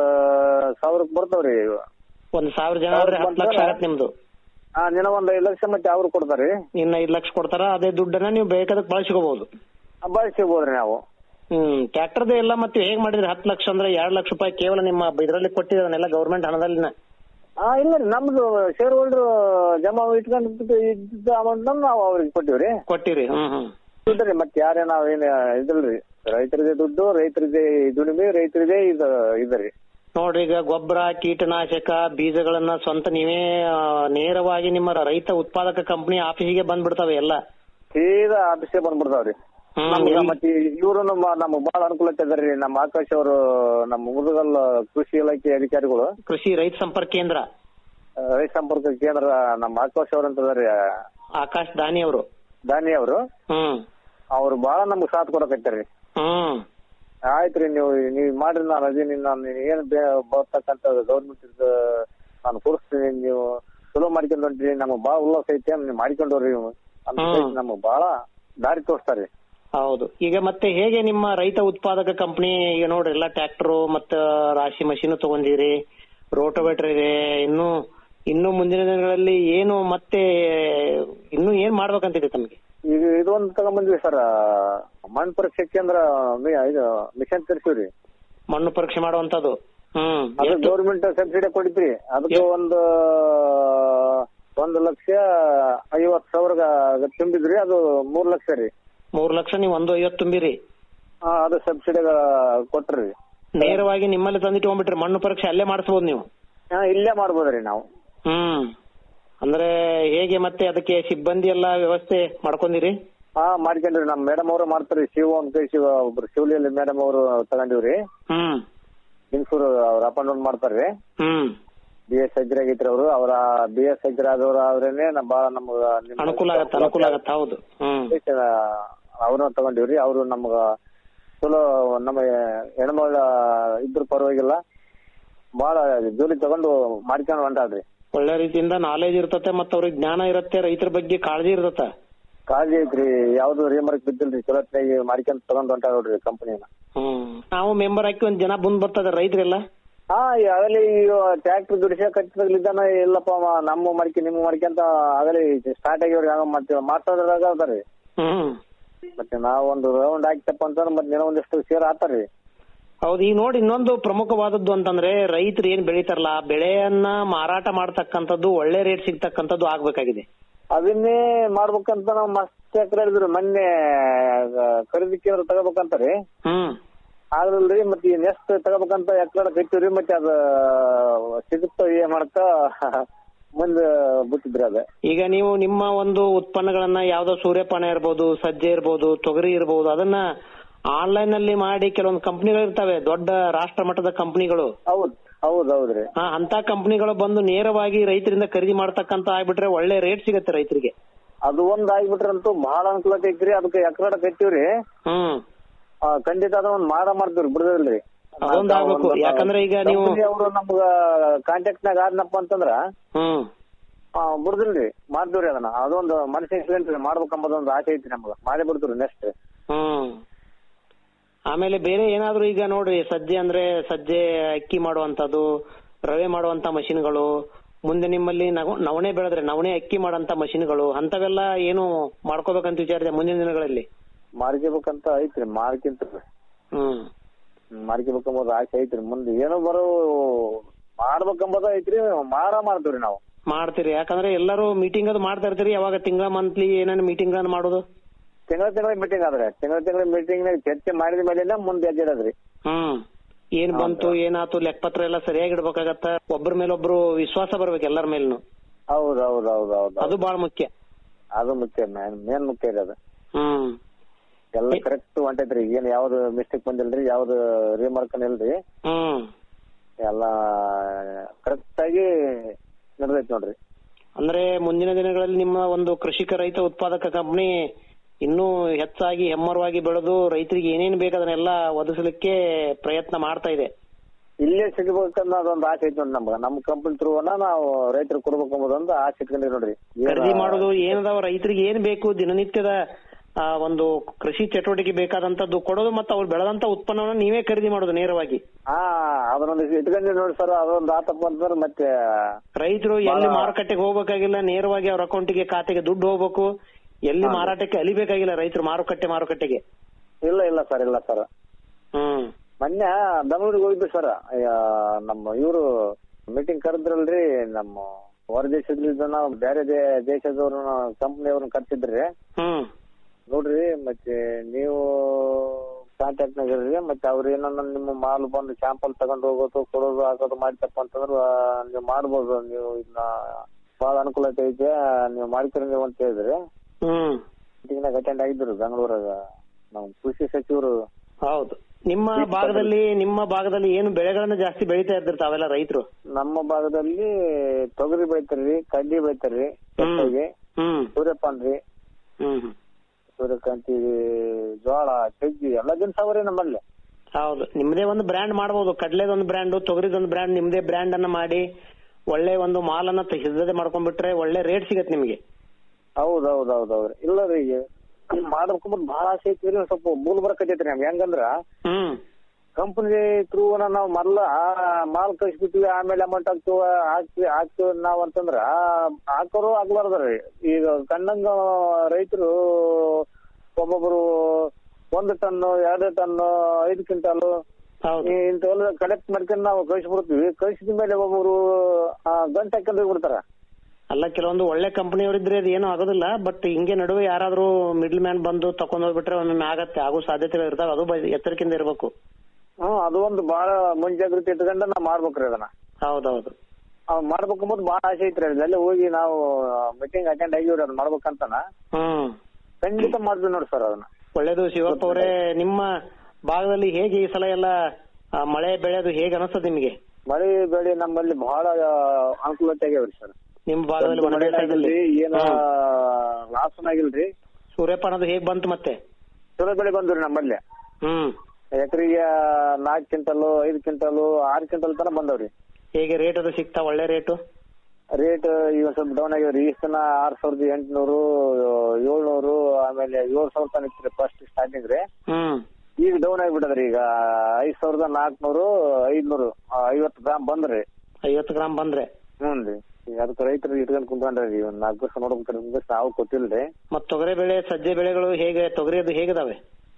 ಸಾವಿರಕ್ಕೆ ಬರ್ತಾವ್ರಿ ಒಂದ್ ಸಾವಿರ ಜನ ಆದ್ರೆ ಹತ್ತು ಲಕ್ಷ ಆಗತ್ತೆ ನಿಮ್ದು ಆ ದಿನ ಒಂದ್ ಐದು ಲಕ್ಷ ಮತ್ತೆ ಅವ್ರು ಕೊಡ್ತಾರಿ ಇನ್ನ ಐದು ಲಕ್ಷ ಕೊಡ್ತಾರ ಅದೇ ದುಡ್ಡನ್ನ ನೀವು ಬೇಕಾದಕ್ಕೆ ಬಳಸ್ಕೋಬಹುದು ಬಳಸಿಬೋದ್ರಿ ನಾವು ಹ್ಮ್ ಟ್ರ್ಯಾಕ್ಟರ್ದ ಎಲ್ಲ ಮತ್ತೆ ಹೇಗ್ ಮಾಡಿದ್ರಿ ಹತ್ತು ಲಕ್ಷ ಅಂದ್ರೆ ಎರಡ್ ಲಕ್ಷ ರೂಪಾಯಿ ಕೇವಲ ನಿಮ್ಮ ಇದ್ರಲ್ಲಿ ಕೊಟ್ಟಿದ್ದನ್ನೆಲ್ಲ ಗೌರ್ಮೆಂಟ್ ಹಣದಲ್ಲಿನ ಹಾ ಇಲ್ಲ ರೀ ನಮ್ದು ಶೇರ್ ಹೋಲ್ಡರ್ ಜಮಾ ಇಟ್ಕೊಂಡು ಇದ್ದ ಅಮೌಂಟ್ ನಾವು ಅವ್ರಿಗೆ ಕೊಟ್ಟಿವ್ರಿ ಕೊಟ್ಟಿರಿ ಹ್ಮ್ ಹ್ಮ್ ದುಡ್ಡ್ರಿ ಮತ್ತೆ ಯಾರೇ ನಾವೇನ್ ಇದಿಲ್ರಿ ರೈತರದೇ ದುಡ್ಡು ರೈತರದೇ ದುಡಿಮೆ ರೈತರದೇ ಇದು ಇದರಿ ನೋಡ್ರಿ ಈಗ ಗೊಬ್ಬರ ಕೀಟನಾಶಕ ಬೀಜಗಳನ್ನ ಸ್ವಂತ ನೀವೇ ಆ, ನೇರವಾಗಿ ನಿಮ್ಮ ರೈತ ಉತ್ಪಾದಕ ಕಂಪನಿ ಆಫೀಸಿಗೆ ಬಂದ್ಬಿಡ್ತಾವೆ ಎಲ್ಲ ಸೀದಾ ಆಫೀಸ್ಗೆ ಬಂದ್ಬಿಡ್ತಾವ್ರಿ ಹ್ಮ್, ನಮ್ಗ ಎಲ್ಲಿ- ಮತ್ತೆ ಇವರು ನಮ್ಮ ನಮ್ಗ್ ಬಾಳ ಅನುಕೂಲತೆ ಅದರಿ ನಮ್ಮ ಆಕಾಶ್ ಅವರು ನಮ್ಮ ಮುರುಗಲ್ ಕೃಷಿ ಇಲಾಖೆ ಅಧಿಕಾರಿಗಳು ಕೃಷಿ ರೈತ ಸಂಪರ್ಕ ಕೇಂದ್ರ ಆ, ರೈತ ಸಂಪರ್ಕ ಕೇಂದ್ರ ನಮ್ಮ ಆಕಾಶ್ ಅವ್ರ ಅಂತ ಅದಾರಿ ಆಕಾಶ್ ದಾನಿ ಅವರು ದಾನಿ ಅವರು ಹ್ಮ್ ಅವ್ರು ಬಾಳ ನಮ್ಗ್ ಸಾಥ್ ಕೊಡಕತ್ತಾರಿ ಹ್ಮ್ ಆಯ್ತ್ರಿ ನೀವು ನೀವ್ ಮಾಡ್ರಿ ನಾನು ಅದೀನಿ ನಾನು ಏನ್ ಬೇ- ಬರ್ತಕ್ಕಂತ ಗೌರ್ಮೆಂಟ್ ನಾನು ಕೂರಿಸ್ತೀನಿ ನೀವು ಚಲೋ ಮಾಡ್ಕೊಂಡ್ ಹೊಂಟ್ರಿ ನಮಗ್ ಬಾಳ ಉಲ್ಲಾಸ ಐತಿ ನೀವು ಮಾಡ್ಕೊಂಡವ್ರಿ ನೀವು ಅಂತ ಹ್ಮ್. ಹೇಳಿ ನಮಗ್ ಬಾಳ ದಾರಿ ತೋರಿಸ್ತಾರಿ ಹೌದು ಈಗ ಮತ್ತೆ ಹೇಗೆ ನಿಮ್ಮ ರೈತ ಉತ್ಪಾದಕ ಕಂಪನಿ ಈಗ ನೋಡ್ರಿ ಎಲ್ಲ ಟ್ರ್ಯಾಕ್ಟರ್ ಮತ್ತ ರಾಶಿ ಮಷೀನ್ ತಗೊಂಡಿರಿ ರೋಟೋವೇಟರ್ ಇದೆ ಇನ್ನು ಇನ್ನು ಮುಂದಿನ ದಿನಗಳಲ್ಲಿ ಏನು ಮತ್ತೆ ಇನ್ನು ಏನ್ ಮಾಡ್ಬೇಕಂತಿದೆ ತಮಗೆ ಈಗ ಇದೊಂದು ತಗೊಂಬಂದ್ವಿ ಸರ್ ಮಣ್ಣು ಪರೀಕ್ಷೆ ಕೇಂದ್ರ ಮಿ- ಇದು ಮಿಷನ್ ತರಿಸಿವ್ರಿ ಮಣ್ಣು ಪರೀಕ್ಷೆ ಮಾಡುವಂತದ್ದು ಹ್ಮ್ ಅದು ಎಷ್ಟು? ಗೌರ್ಮೆಂಟ್ ಸಬ್ಸಿಡಿ ಕೊಡಿದ್ರಿ ಅದಕ್ಕೆ ಒಂದು ಒಂದು ಲಕ್ಷ ಐವತ್ ಸಾವಿರ ತುಂಬಿದ್ರಿ ಅದು ಮೂರ್ ಲಕ್ಷ ರೀ ಮೂರ್ ಲಕ್ಷ ನೀವು ಒಂದು ಐವತ್ತು ತುಂಬಿರಿ ಆ, ಅದು ಸಬ್ಸಿಡಿ ಕೊಟ್ರಿ ನೇರವಾಗಿ ನಿಮ್ಮಲ್ಲಿ ತಂದಿಟ್ಕೊಂಡ್ಬಿಟ್ರಿ ಮಣ್ಣು ಪರೀಕ್ಷೆ ಅಲ್ಲೇ ಮಾಡಿಸ್ಬೋದು ನೀವು ಹಾ ಇಲ್ಲೇ ಮಾಡ್ಬೋದ್ರಿ ನಾವು ಹ್ಮ್ ಅಂದ್ರೆ ಹೇಗೆ ಮತ್ತೆ ಅದಕ್ಕೆ ಸಿಬ್ಬಂದಿ ಎಲ್ಲ ವ್ಯವಸ್ಥೆ ಮಾಡ್ಕೊಂಡಿರಿ ಹಾ ಮಾಡ್ಕೊಂಡ್ರಿ ನಮ್ ಮೇಡಮ್ ಅವರು ಮಾಡ್ತಾರ್ರಿ ಶಿವ ಅಂತ ಶಿವ ಒಬ್ರು ಶಿವಲಿಯಲ್ಲಿ ಮೇಡಮ್ ಅವರು ತಗೊಂಡಿವ್ರಿ ಹ್ಮ್ ಲಿಂಗಸೂರು ಅವ್ರ ಅಪ್ ಅಂಡ್ ಡೌನ್ ಮಾಡ್ತಾರ್ರಿ ಹ್ಮ್ ಬಿ ಎಸ್ ಆಗಿದ್ರಿ ಅವರು ಅವರ ಬಿ ಎಸ್ ಆದವ್ರು ಆದ್ರೇನೆ ನಮ್ ಬಾಳ ನಮ್ಗ ನಿಮ್ ಅನುಕೂಲ ಆಗತ್ತೆ ಅನುಕೂಲ ಆಗತ್ತೆ ಹೌದು ಹ್ಮ್ ಅವ್ರನ್ನ ತಗೊಂಡಿವ್ರಿ ಅವ್ರು ನಮ್ಗ ಚಲೋ ನಮ್ಮ ಹೆಣ್ಮಗಳ ಇದ್ರ ಪರವಾಗಿಲ್ಲ ಬಾಳ ಜೋಲಿ ತಗೊಂಡು ಮಾಡ್ಕೊಂಡು ಹೊಂಟಾಳ್ರಿ ಒಳ್ಳೆ ರೀತಿಯಿಂದ ನಾಲೆಜ್ ಇರ್ತತೆ ಮತ್ತ ಅವ್ರಿಗೆ ಜ್ಞಾನ ಇರುತ್ತೆ ರೈತರ ಬಗ್ಗೆ ಕಾಳಜಿ ಇರ್ತತೆ ಕಾಳಜಿ ಐತ್ರಿ ಯಾವ್ದು ರಿಮರ್ಕ್ ಬಿದ್ದಿಲ್ರಿ ಚಲೋತ್ನಾಗಿ ಮಾಡ್ಕೊಂಡ್ ತಗೊಂಡ್ ಹೊಂಟಾಳ ನೋಡ್ರಿ ಕಂಪನಿನ ಹ್ಮ್ ನಾವು ಮೆಂಬರ್ ಹಾಕಿ ಒಂದ್ ಜನ ಬಂದ್ ಬರ್ತದೆ ರೈತರೆಲ್ಲ ಹಾ ಆಗಲೇ ಈಗ ಟ್ರ್ಯಾಕ್ಟರ್ ದುಡಿಸಕ್ ಹಚ್ಚಿದಾಗ್ಲಿದ್ದಾನ ಇಲ್ಲಪ್ಪ ಮ- ನಮ್ಮ ಮಡಿಕೆ ನಿಮ್ಮ ಮಡಿಕೆ ಅಂತ ಆಗಲೇ ಸ್ಟಾರ್ಟ್ ಆಗಿವ್ರಿ ಹಂಗ ಮತ್ತೆ ಮಾತಾಡೋದಾಗ ಅದಾರಿ ಹ್ಮ್ ಮತ್ತೆ ನಾವ್ ಒಂದು ರೌಂಡ್ ಹಾಕ್ತಪ್ಪ ಅಂತಂದ್ರೆ ಮತ್ತೆ ಏನೋ ಒಂದಿಷ್ಟು ಸೇರ್ ಆತಾರ್ರಿ ಹೌದು ಈಗ ನೋಡಿ ಇನ್ನೊಂದು ಪ್ರಮುಖವಾದದ್ದು ಅಂತಂದ್ರೆ ರೈತರು ಏನ್ ಬೆಳಿತಾರಲ್ಲ ಆ ಬೆಳೆಯನ್ನ ಮಾರಾಟ ಮಾಡ್ತಕ್ಕಂಥದ್ದು ಒಳ್ಳೆ ರೇಟ್ ಸಿಗ್ತಕ್ಕಂಥದ್ದು ಆಗ್ಬೇಕಾಗಿದೆ ಅದನ್ನೇ ಮಾಡ್ಬೇಕಂತ ನಾವು ಮಸ್ತ್ ಎಕರೆ ಹೇಳಿದ್ರು ಮೊನ್ನೆ ಆ, ಖರೀದಿ ಕೇಂದ್ರ ತಗೋಬೇಕಂತಾರೆ ಹ್ಮ್ ಆದ್ರಲ್ರಿ ಮತ್ತೆ ಈ ನೆಕ್ಸ್ಟ್ ತಗೋಬೇಕಂತ ಎಕರೆ ಕಟ್ಟಿವ್ರಿ ಮತ್ತೆ ಅದ ಸಿಗುತ್ತೋ ಏನ್ ಮಾಡ್ಕ ಮುಂದೆ ಬಿಟ್ಟಿದ್ರಿ ಅದ ಈಗ ನೀವು ನಿಮ್ಮ ಒಂದು ಉತ್ಪನ್ನಗಳನ್ನ ಯಾವ್ದೋ ಸೂರ್ಯಪಾನ ಇರ್ಬೋದು ಸಜ್ಜೆ ಇರ್ಬೋದು ತೊಗರಿ ಇರ್ಬೋದು ಅದನ್ನ ಆನ್ಲೈನ್ ಅಲ್ಲಿ ಮಾಡಿ ಕೆಲವೊಂದು ಕಂಪನಿಗಳು ಇರ್ತವೆ ದೊಡ್ಡ ರಾಷ್ಟ್ರ ಮಟ್ಟದ ಕಂಪನಿಗಳು ಹೌದ್ ಹೌದ್ ಹೌದ್ರಿ ಹಾ ಅಂತ ಕಂಪನಿಗಳು ಬಂದು ನೇರವಾಗಿ ರೈತರಿಂದ ಖರೀದಿ ಮಾಡ್ತಕ್ಕಂತ ಆಗ್ಬಿಟ್ರೆ ಒಳ್ಳೆ ರೇಟ್ ಸಿಗತ್ತೆ ರೈತರಿಗೆ ಅದು ಒಂದ್ ಆಗ್ಬಿಟ್ರಂತೂ ಬಹಳ ಅನುಕೂಲತೆ ಐತ್ರಿ ಅದಕ್ಕೆ ಎಕರೆ ಕಟ್ಟಿವ್ರಿ ಹ್ಮ್ ಆ, ಖಂಡಿತ ಅದ ಒಂದ್ ಮಾಡ ಮಾಡ್ತೀವ್ರಿ ಬಿಡದಿಲ್ರಿ ಅದೊಂದ್ ಆಗ್ಬೇಕು. ಯಾಕಂದ್ರೆ ಈಗ ನೀವು- ಅವರು ನಮ್ಗ ಕಾಂಟ್ಯಾಕ್ಟ್ ನಾಗ ಆದ್ನಪ್ಪ ಅಂತಂದ್ರ ಹ್ಮ್ ಆ, ಬಿಡುದಿಲ್ರಿ ಮಾಡ್ತೀವ್ರಿ ಅದನ್ನ ಅದೊಂದು ಮನಸ್ಸಿಗೆ ಇಟ್ಕೊಂಡ್ರಿ ಮಾಡ್ಬೇಕಂಬದೊಂದು ಆಸೆ ಐತಿ ನಮ್ಗ ಮಾಡಿ ಬಿಡ್ತೀವ್ರಿ ನೆಕ್ಸ್ಟ್ ಹ್ಮ್ ಆಮೇಲೆ ಬೇರೆ ಏನಾದ್ರು ಈಗ ನೋಡ್ರಿ ಸಜ್ಜೆ ಅಂದ್ರೆ ಸಜ್ಜೆ ಅಕ್ಕಿ ಮಾಡುವಂತದ್ದು ರವೆ ಮಾಡುವಂತ ಮಷಿನ್ಗಳು ಮುಂದೆ ನಿಮ್ಮಲ್ಲಿ ನವ- ನವಣೆ ಬೆಳೆದ್ರೆ ನವಣೆ ಅಕ್ಕಿ ಮಾಡುವಂತ ಮಷಿನ್ಗಳು ಅಂತವೆಲ್ಲ ಏನು ಮಾಡ್ಕೋಬೇಕಂತ ವಿಚಾರ ಇದೆ ಮುಂದಿನ ದಿನಗಳಲ್ಲಿ ಮಾರ್ಕೋಬೇಕಂತ ಐತ್ರಿ ಮಾರ್ಕಿಂತ ಹ್ಮ್ ಮಾರ್ಕೋಬೇಕಂಬುದು ಆಸೆ ಐತ್ರಿ ಮುಂದೆ ಏನೋ ಬರೋ ಮಾಡ್ಬೇಕಂಬುದ ಐತ್ರಿ ಮಾರ ಮಾಡ್ತೀವ್ರಿ ನಾವು ಮಾಡ್ತೀರಿ ಯಾಕಂದ್ರೆ ಎಲ್ಲರೂ ಮೀಟಿಂಗ್ ಅದು ಮಾಡ್ತಾ ಇರ್ತೀರಿ ಯಾವಾಗ ತಿಂಗಳ ಮಂತ್ಲಿ ಏನೇನು ಮೀಟಿಂಗ್ ಅನ್ನು ಮಾಡೋದು ತಿಂಗಳ ತಿಂಗಳ ಮೀಟಿಂಗ್ ಆದ್ರೆ ತಿಂಗಳ ತಿಂಗಳ ಮೀಟಿಂಗ್ ನಾಗ ಚರ್ಚೆ ಮಾಡಿದ ಮೇಲೆ ಮುಂದೆ ಹೆಜ್ಜೆಡದ್ರಿ ಹ್ಮ್ ಏನ್ ಬಂತು ಏನಾತು ಲೆಕ್ಕಪತ್ರ ಎಲ್ಲ ಸರಿಯಾಗಿ ಇಡ್ಬೇಕಾಗತ್ತ ಒಬ್ಬರ ಮೇಲೊಬ್ರು ವಿಶ್ವಾಸ ಬರ್ಬೇಕು ಎಲ್ಲರ ಮೇಲ್ನು ಹೌದ್ ಹೌದ್ ಹೌದ್ ಹೌದ್ ಅದು ಬಹಳ ಮುಖ್ಯ ಅದು ಮುಖ್ಯ ಮೇನ್ ಮೇನ್ ಮುಖ್ಯ ಇದೆ ಅದು ಹ್ಮ್ ಎಲ್ಲ ಕರೆಕ್ಟ್ ಹೊಂಟೈತ್ರಿ ಏನ್ ಯಾವ್ದು ಮಿಸ್ಟೇಕ್ ಬಂದಿಲ್ರಿ ಯಾವ್ದು ರಿಮಾರ್ಕ್ ಇಲ್ರಿ ಹ್ಮ್ ಎಲ್ಲ ಕರೆಕ್ಟ್ ಆಗಿ ನಡೆದೈತಿ ನೋಡ್ರಿ ಅಂದ್ರೆ ಮುಂದಿನ ದಿನಗಳಲ್ಲಿ ನಿಮ್ಮ ಒಂದು ಕೃಷಿಕ ರೈತ ಉತ್ಪಾದಕ ಕಂಪನಿ ಇನ್ನೂ ಹೆಚ್ಚಾಗಿ ಹೆಮ್ಮರವಾಗಿ ಬೆಳೆದು ರೈತರಿಗೆ ಏನೇನ್ ಬೇಕು ಅದನ್ನೆಲ್ಲ ಒದಗಿಸಲಿಕ್ಕೆ ಪ್ರಯತ್ನ ಮಾಡ್ತಾ ಇದೆ ಇಲ್ಲೇ ಸಿಗ್ಬೇಕನ್ನೋ ಅದೊಂದು ಆಸೆ ಐತಿ ನೋಡ್ರಿ ನಮ್ಗ ನಮ್ ಕಂಪನಿ ತ್ರೂವನ್ನ ನಾವು ರೈತರಿಗೆ ಕೊಡ್ಬೇಕು ಅನ್ನೋದೊಂದು ಆಸೆ ಇಟ್ಕೊಂಡಿವಿ ನೋಡ್ರಿ ಏನ್- ಖರೀದಿ ಮಾಡೋದು ಏನದಾವ ರೈತರಿಗೆ ಏನ್ ಬೇಕು ದಿನನಿತ್ಯದ ಆ, ಒಂದು ಕೃಷಿ ಚಟುವಟಿಕೆ ಬೇಕಾದಂತದ್ದು ಕೊಡೋದು ಮತ್ತೆ ಅವ್ರು ಬೆಳೆದಂತ ಉತ್ಪನ್ನವನ್ನು ನೀವೇ ಖರೀದಿ ಮಾಡೋದು ನೇರವಾಗಿ ಹಾ ಅದನ್ನೊಂದು ಇಟ್ಕೊಂಡಿ ನೋಡಿ ಸರ್ ಅದೊಂದು ಆತಪ್ಪ ಅಂತಂದ್ರೆ ಮತ್ತೆ ರೈತರು ಎಲ್ಲಿ ಬಹಳ- ಮಾರುಕಟ್ಟೆಗೆ ಹೋಗ್ಬೇಕಾಗಿಲ್ಲ ನೇರವಾಗಿ ಅವ್ರ ಅಕೌಂಟಿಗೆ ಖಾತೆಗೆ ದುಡ್ಡು ಹೋಗ್ಬೇಕು ಎಲ್ಲಿ ಹಾ. ಮಾರಾಟಕ್ಕೆ ಅಲಿಬೇಕಾಗಿಲ್ಲ ರೈತರು ಮಾರುಕಟ್ಟೆ ಮಾರುಕಟ್ಟೆಗೆ ಇಲ್ಲ ಇಲ್ಲ ಸರ್ ಇಲ್ಲ ಸರ್ ಹ್ಮ್ ಮೊನ್ನೆ ಬೆಂಗಳೂರಿಗೆ ಹೋಗಿದ್ವಿ ಸರ್ ನಮ್ಮ ಇವರು ಮೀಟಿಂಗ್ ಕರೆದ್ರಲ್ರಿ ನಮ್ಮ ಹೊರ ದೇಶದಿಂದ ನಾವು ಬೇರೆ ದೇ- ದೇಶದವ್ರನ್ನ ಕಂಪ್ನಿಯವ್ರನ್ನ ಕರ್ಸಿದ್ರಿ ಹ್ಮ್ ನೋಡ್ರಿ ಮತ್ತೆ ನೀವು ಕಾಂಟ್ಯಾಕ್ಟ್ ನಾಗ ಇರ್ರಿ ಮತ್ತೆ ಅವ್ರ ಏನನ್ನ ನಿಮ್ಮ ಮಾಲ್ ಬಂದು ಸ್ಯಾಂಪಲ್ ತಗೊಂಡ್ ಹೋಗೋದು ಕೊಡೋದು ಹಾಕೋದು ಮಾಡ್ತಪ್ಪ ಅಂತಂದ್ರ ಆ, ನೀವು ಮಾಡ್ಬೋದು ನೀವು ಇದನ್ನ ಬಹಳ ಅನುಕೂಲತೆ ಐತೆ ನೀವು ಮಾಡ್ತೀರಿ ನೀವು ಅಂತ ಹೇಳಿದ್ರಿ ಹ್ಮ್ ಮೀಟಿಂಗ್ ನಾಗ ಅಟೆಂಡ್ ಆಗಿದ್ರು ಬೆಂಗಳೂರಾಗ ನಮ್ಮ ಕೃಷಿ ಸಚಿವರು ಹೌದು ನಿಮ್ಮ ಭಾಗದಲ್ಲಿ ನಿಮ್ಮ ಭಾಗದಲ್ಲಿ ಏನು ಬೆಳೆಗಳನ್ನ ಜಾಸ್ತಿ ಬೆಳಿತಾ ಇರ್ತಾರೆ ತಾವೆಲ್ಲ ರೈತರು ನಮ್ಮ ಭಾಗದಲ್ಲಿ ತೊಗರಿ ಬೆಳಿತಾರ್ರಿ ಕಡ್ಲಿ ಬೆಳಿತಾರ್ರಿ ಕಡ್ಲಿಗೆ ಹ್ಮ್ ಸೂರ್ಯಪಾನ್ ರೀ ಹ್ಮ್ ಸೂರ್ಯಕಾಂತಿ ಜೋಳ ಸಜ್ಜಿ ಎಲ್ಲ ದಿನ ಅವರೇ ನಮ್ಮಲ್ಲಿ ಹೌದು ನಿಮ್ದೇ ಒಂದು ಬ್ರ್ಯಾಂಡ್ ಮಾಡಬಹುದು ಕಡ್ಲೆದೊಂದು ಬ್ರ್ಯಾಂಡ್ ತೊಗರಿದೊಂದು ಬ್ರ್ಯಾಂಡ್ ನಿಮ್ದೇ ಬ್ರ್ಯಾಂಡ್ ಅನ್ನ ಮಾಡಿ ಒಳ್ಳೆ ಒಂದು ಮಾಲನ್ನ ತ- ಸಿದ್ಧತೆ ಮಾಡ್ಕೊಂಡ್ಬಿಟ್ರೆ ಒಳ್ಳೆ ರೇಟ್ ಸಿಗತ್ತೆ ನಿಮಗೆ ಹೌದ್ ಹೌದ್ ಹೌದ್ ಹೌದ್ರಿ ಇಲ್ಲ ರೀ ಈಗ ಮಾಡ್ಬೇಕಂಬದ್ ಬಹಳ ಆಸೆ ಐತಿ ಒಂದ್ ಸ್ವಲ್ಪ ಮೂಲ ಬರಕತ್ತೈತ್ರಿ ನಮ್ಗೆ ಹೆಂಗಂದ್ರ ಹ್ಮ್ ಕಂಪನಿ ತ್ರೂ ನಾವು ಮೊದ್ಲ ಮಾಲ್ ಕಳ್ಸಿಬಿಟ್ವಿ ಆಮೇಲೆ ಅಮೌಂಟ್ ಹಾಕ್ತಿವ ಹಾಕ್ತಿವಿ ಹಾಕ್ತಿವಿ ನಾವ್ ಅಂತಂದ್ರ ಹಾಕೋರು ಆಗ್ಬಾರ್ದ್ರಿ ಈಗ ಕಂಡಂಗ ರೈತರು ಒಬ್ಬೊಬ್ರು ಒಂದು ಟನ್ ಎರಡು ಟನ್ ಐದು ಕ್ವಿಂಟಾಲು ಇಂಥವೆಲ್ಲ ಕಲೆಕ್ಟ್ ಮಾಡ್ಕೊಂಡು ನಾವು ಕಳ್ಸಿಬಿಡ್ತೀವಿ ಕಳ್ಸಿದ ಮೇಲೆ ಒಬ್ಬೊಬ್ರು ಗಂಟೆ ಹಾಕೊಂಡು ಹೋಗ್ಬಿಡ್ತಾರ ಅಲ್ಲ ಕೆಲವೊಂದು ಒಳ್ಳೆ ಕಂಪನಿಯವರಿದ್ರೆ ಅದು ಏನೂ ಆಗೋದಿಲ್ಲ ಬಟ್ ಹಿಂಗೆ ನಡುವೆ ಯಾರಾದ್ರೂ ಮಿಡ್ಲ್ ಮ್ಯಾನ್ ಬಂದು ತಕೊಂಡ್ ಹೋಗ್ಬಿಟ್ರೆ ಒಮ್ಮೊಮ್ಮೆ ಆಗತ್ತೆ ಆಗೋ ಸಾಧ್ಯತೆಗಳು ಇರ್ತಾವೆ ಅದು ಬ- ಎಚ್ಚರಿಕೆಯಿಂದ ಇರಬೇಕು ಹ್ಮ್ ಅದು ಒಂದು ಬಹಳ ಮುಂಜಾಗ್ರತೆ ಇಟ್ಕೊಂಡು ನಾವ್ ಮಾಡ್ಬೇಕ್ರಿ ಅದನ್ನ ಹೌದೌದು ಅವ್ ಮಾಡ್ಬೇಕಂಬುದು ಬಹಳ ಆಸೆ ಐತ್ರಿ ಅಲ್ಲೇ ಹೋಗಿ ನಾವು ಮೀಟಿಂಗ್ ಅಟೆಂಡ್ ಆಗಿವ್ರಿ ಅದ್ ಮಾಡ್ಬೇಕಂತನ ಹ್ಮ್ ಖಂಡಿತ ಮಾಡ್ತೀವಿ ನೋಡಿ ಸರ್ ಅದನ್ನ ಒಳ್ಳೇದು ಶಿವಪ್ಪ ಅವರೇ ನಿಮ್ಮ ಭಾಗದಲ್ಲಿ ಹೇಗೆ ಈ ಸಲ ಎಲ್ಲ ಆ, ಮಳೆ ಬೆಳೆದು ಹೇಗೆ ಅನಿಸ್ತದೆ ನಿಮಗೆ ಮಳೆ ಬೆಳೆ ನಮ್ಮಲ್ಲಿ ಬಹಳ ಅನುಕೂಲತೆ ಆಗ್ಯಾವ್ರಿ ಸರ್ ನಿಮ್ಮ ಭಾಗದಲ್ಲಿ ಒಣ ಬೇಸಾಯದಲ್ಲಿ ಏನ ಲಾಸ್ ಆಗಿಲ್ರಿ ಸೂರ್ಯಪಾನದು ಹೇಗ್ ಬಂತು ಮತ್ತೆ ಚಲೋ ಬೆಳೆ ಬಂದ್ರಿ ನಮ್ಮಲ್ಲಿ ಹ್ಮ್ ಎಕರೆಗೆ ನಾಲ್ಕು ಕ್ವಿಂಟಲ್ ಐದು ಕ್ವಿಂಟಲ್ ಆರು ಕ್ವಿಂಟಲ್ ತನಕ ಬಂದವ್ರಿ ಹೇಗೆ ರೇಟ್ ಅದು ಸಿಗ್ತಾ ಒಳ್ಳೆ ರೇಟು ರೇಟ್ ಈಗ ಸ್ವಲ್ಪ ಡೌನ್ ಆಗ್ಯಾವ್ರಿ ಇಷ್ಟ ತನ ಆರ್ ಸಾವಿರದ ಎಂಟ್ನೂರು ಏಳ್ನೂರು ಆಮೇಲೆ ಏಳ್ ಸಾವಿರ ತನಕ ಇತ್ತು ಫಸ್ಟ್ ಸ್ಟಾರ್ಟಿಂಗ್ ರೀ ಹ್ಮ್ ಈಗ ಡೌನ್ ಆಗ್ಬಿಟ್ಟದ್ರಿ ಈಗ ಐದ್ ಸಾವಿರದ ನಾಲ್ಕನೂರು ಐದ್ನೂರು ಆ, ಐವತ್ತು ಗ್ರಾಮ್ ಬಂದ್ರಿ ಐವತ್ತು ಗ್ರಾಮ್ ಬಂದ್ರೆ ಹ್ಞೂ ರೀ ಈಗ ಅದಕ್ಕೆ ರೈತರು ಇಟ್ಕೊಂಡ್ ಕುಂತ್ಕೊಂಡ್ರಿ ಒಂದ್ ನಾಲ್ಕು ವರ್ಷ ನೋಡ್ಬೇಕಾದ್ರೆ ನಿಮ್ಗೆ ನಾವು ಕೊಟ್ಟಿಲ್ರಿ ಮತ್ ತೊಗರಿ ಬೆಳೆ ಸಜ್ಜೆ ಬೆಳೆಗಳು ಹೇಗೆ ತೊಗರಿ ಅದು ಹೇಗಿದಾವೆ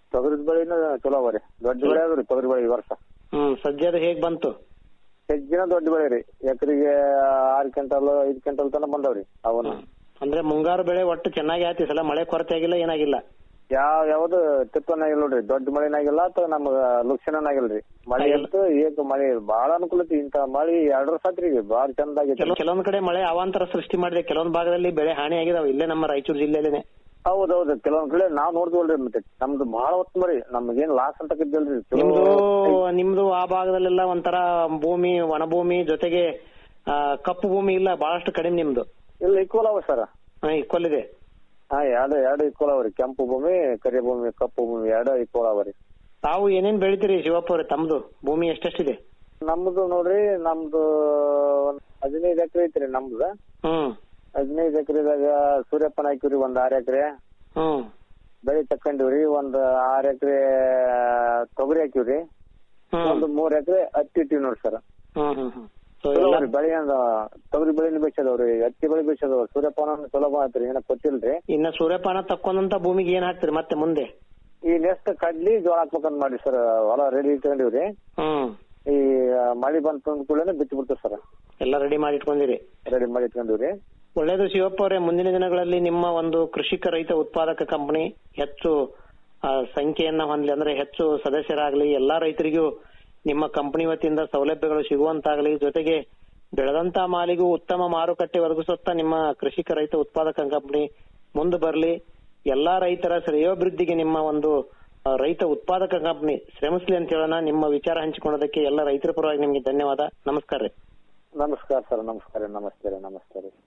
ತೊಗರಿ ಬೆಳೆನ ಚಲೋ ಅವರಿ ದೊಡ್ಡ ಬೆಳೆ ಅದ್ರಿ ತೊಗರಿ ಬೆಳೆ ಈ ವರ್ಷ ಹ್ಮ್ ಸಜ್ಜೆ ಅದು ಹೇಗ್ ಬಂತು ಹೆಚ್ಚಿನ ದೊಡ್ಡ ಬೆಳೆ ರೀ ಎಕರೆಗೆ ಆರ್ ಕ್ವಿಂಟಲ್ ಐದ್ ಕ್ವಿಂಟಲ್ ತನಕ ಬಂದವ್ರಿ ಅವನ್ನ ಅಂದ್ರೆ ಮುಂಗಾರು ಬೆಳೆ ಒಟ್ಟು ಚೆನ್ನಾಗಿ ಆಯ್ತು ಈ ಸಲ ಮಳೆ ಕೊರತೆ ಆಗಿಲ್ಲ ಏನಾಗಿಲ್ಲ ಯಾವ ಯಾವ್ದು ತಿಪ್ಪನಾಗಿಲ್ಲ ನೋಡ್ರಿ ದೊಡ್ಡ ಮಳೆನಾಗಿಲ್ಲ ಅಥವಾ ನಮ್ಗ ಲುಕ್ಷಣನಾಗಿಲ್ರಿ ಮಳೆ ಅಂತೂ ಏಕ ಮಳೆ ಬಾಳ ಅನುಕೂಲ ಐತಿ ಇಂತ ಮಳಿ ಎರಡ್ ವರ್ಷ ಆತ್ರಿ ಈಗ ಬಾಳ ಚಂದ ಆಗೈತಿ ಕೆಲವ್ ಕೆಲವೊಂದ್ ಕಡೆ ಮಳೆ ಅವಾಂತರ ಸೃಷ್ಟಿ ಮಾಡಿದೆ ಕೆಲವೊಂದ್ ಭಾಗದಲ್ಲಿ ಬೆಳೆ ಹಾನಿ ಆಗಿದಾವೆ ಇಲ್ಲೇ ನಮ್ಮ ರಾಯಚೂರು ಜಿಲ್ಲೆಯಲ್ಲೇನೆ ಹೌದೌದು ಕೆಲವೊಂದ್ ಕಡೆ ನಾವ್ ನೋಡ್ತೀವಲ್ರಿ ಮತ್ತೆ ನಮ್ದು ಬಾಳ ಉತ್ತಮ ರೀ ನಮ್ಗೇನ್ ಲಾಸ್ ಅಂತ ಇದ್ದಲ್ರಿ ನಿಮ್ದು ನಿಮ್ದು ಆ ಭಾಗದಲ್ಲೆಲ್ಲ ಒಂಥರ ಭೂಮಿ ಒಣಭೂಮಿ ಜೊತೆಗೆ ಆ, ಕಪ್ಪು ಭೂಮಿ ಇಲ್ಲ ಬಹಳಷ್ಟು ಕಡಿಮೆ ನಿಮ್ದು ಇಲ್ಲ ಈಕ್ವಲ್ ಅವ ಸರ್ ಈಕ್ವಲ್ ಇದೆ ಹಾ ಎರಡು ಎರಡು ಈಕ್ವಲ್ ಅವರಿ ಕೆಂಪು ಭೂಮಿ ಕರಿ ಭೂಮಿ ಕಪ್ಪು ಭೂಮಿ ಎರಡು ಈಕ್ವಲ್ ಅವರಿ ತಾವು ಏನೇನ್ ಬೆಳಿತೀರಿ ಶಿವಪ್ಪ ಅವ್ರೆ ತಮ್ದು ಭೂಮಿ ಎಷ್ಟೆಷ್ಟಿದೆ ನಮ್ದು ನೋಡ್ರಿ ನಮ್ದು ಒಂದ್ ಹದಿನೈದು ಎಕರೆ ಐತ್ರಿ ನಮ್ದು ಹ್ಮ್ ಹದಿನೈದು ಎಕರೆದಾಗ ಸೂರ್ಯಪ್ಪನ ಹಾಕಿವ್ರಿ ಒಂದ್ ಆರ್ ಎಕರೆ ಹ್ಮ್ ಬೆಳೆ ತಕೊಂಡಿವ್ರಿ ಒಂದ್ ಆರ್ ಎಕರೆ ತೊಗರಿ ಹಾಕಿವ್ರಿ ಒಂದು ಮೂರ್ ಎಕರೆ ಹತ್ತಿ ಇಟ್ಟಿವಿ ನೋಡ್ರಿ ಸರ್ ಹ್ಮ್ ಹ್ಮ್ ಹ್ಮ್ ಸೊ ಚಲೋ ಎಲ್ಲ ಅವ್ರಿ ಬೆಳೆ ಅಂದ ತೊಗರಿ ಬೆಳೆನ ಬೆಚ್ಚದವ್ರಿ ಹತ್ತಿ ಬೆಳೆ ಬೆಚ್ಚದವ್ರಿ ಸೂರ್ಯಪಾನ ಚಲೋ ಬಂತ್ರಿ ಏನ ಗೊತ್ತಿಲ್ರಿ ಇನ್ನ ಸೂರ್ಯಪಾನ ತಕ್ಕೊಂಡಂತ ಭೂಮಿಗೆ ಏನ್ ಹಾಕ್ತಿರಿ ಮತ್ತೆ ಮುಂದೆ ಈ ನೆಕ್ಸ್ಟ್ ಕಡ್ಲಿ ಜೋಳ ಹಾಕ್ಬೇಕಂತ ಮಾಡಿ ಸರ್ ಹೊಲ ರೆಡಿ ಇಟ್ಕೊಂಡಿವ್ರಿ ಹ್ಮ್ ಈ ಮಳಿ ಬಂತ ಕೂಡಲೇ ಬಿತ್ತು ಬಿಡ್ತೀವಿ ಸರ್ ಎಲ್ಲ ರೆಡಿ ಮಾಡಿ ಇಟ್ಕೊಂಡಿರಿ ರೆಡಿ ಮಾಡಿ ಇಟ್ಕೊಂಡಿವ್ರಿ ಒಳ್ಳೇದು ಶಿವಪ್ಪ ಅವರೇ ಮುಂದಿನ ದಿನಗಳಲ್ಲಿ ನಿಮ್ಮ ಒಂದು ಕೃಷಿಕ ರೈತ ಉತ್ಪಾದಕ ಕಂಪನಿ ಹೆಚ್ಚು ಆ, ಸಂಖ್ಯೆಯನ್ನ ಹೊಂದಲಿ ಅಂದ್ರೆ ಹೆಚ್ಚು ಸದಸ್ಯರಾಗ್ಲಿ ಎಲ್ಲಾ ರೈತರಿಗೂ ನಿಮ್ಮ ಕಂಪನಿ ವತಿಯಿಂದ ಸೌಲಭ್ಯಗಳು ಸಿಗುವಂತಾಗಲಿ ಜೊತೆಗೆ ಬೆಳೆದಂತ ಮಾಲಿಗೂ ಉತ್ತಮ ಮಾರುಕಟ್ಟೆ ಒದಗಿಸುತ್ತಾ ನಿಮ್ಮ ಕೃಷಿಕ ರೈತ ಉತ್ಪಾದಕ ಕಂಪನಿ ಮುಂದೆ ಬರಲಿ ಎಲ್ಲಾ ರೈತರ ಶ್ರೇಯೋಭಿವೃದ್ಧಿಗೆ ನಿಮ್ಮ ಒಂದು ಆ, ರೈತ ಉತ್ಪಾದಕ ಕಂಪನಿ ಶ್ರಮಿಸ್ಲಿ ಅಂತ ಹೇಳೋಣ ನಿಮ್ಮ ವಿಚಾರ ಹಂಚಿಕೊಳ್ಳೋದಕ್ಕೆ ಎಲ್ಲ ರೈತರ ಪರವಾಗಿ ನಿಮ್ಗೆ ಧನ್ಯವಾದ ನಮಸ್ಕಾರ ರೀ ನಮಸ್ಕಾರ ಸರ್ ನಮಸ್ಕಾರ ನಮಸ್ತೆ ರೀ ನಮಸ್ತೆ ರೀ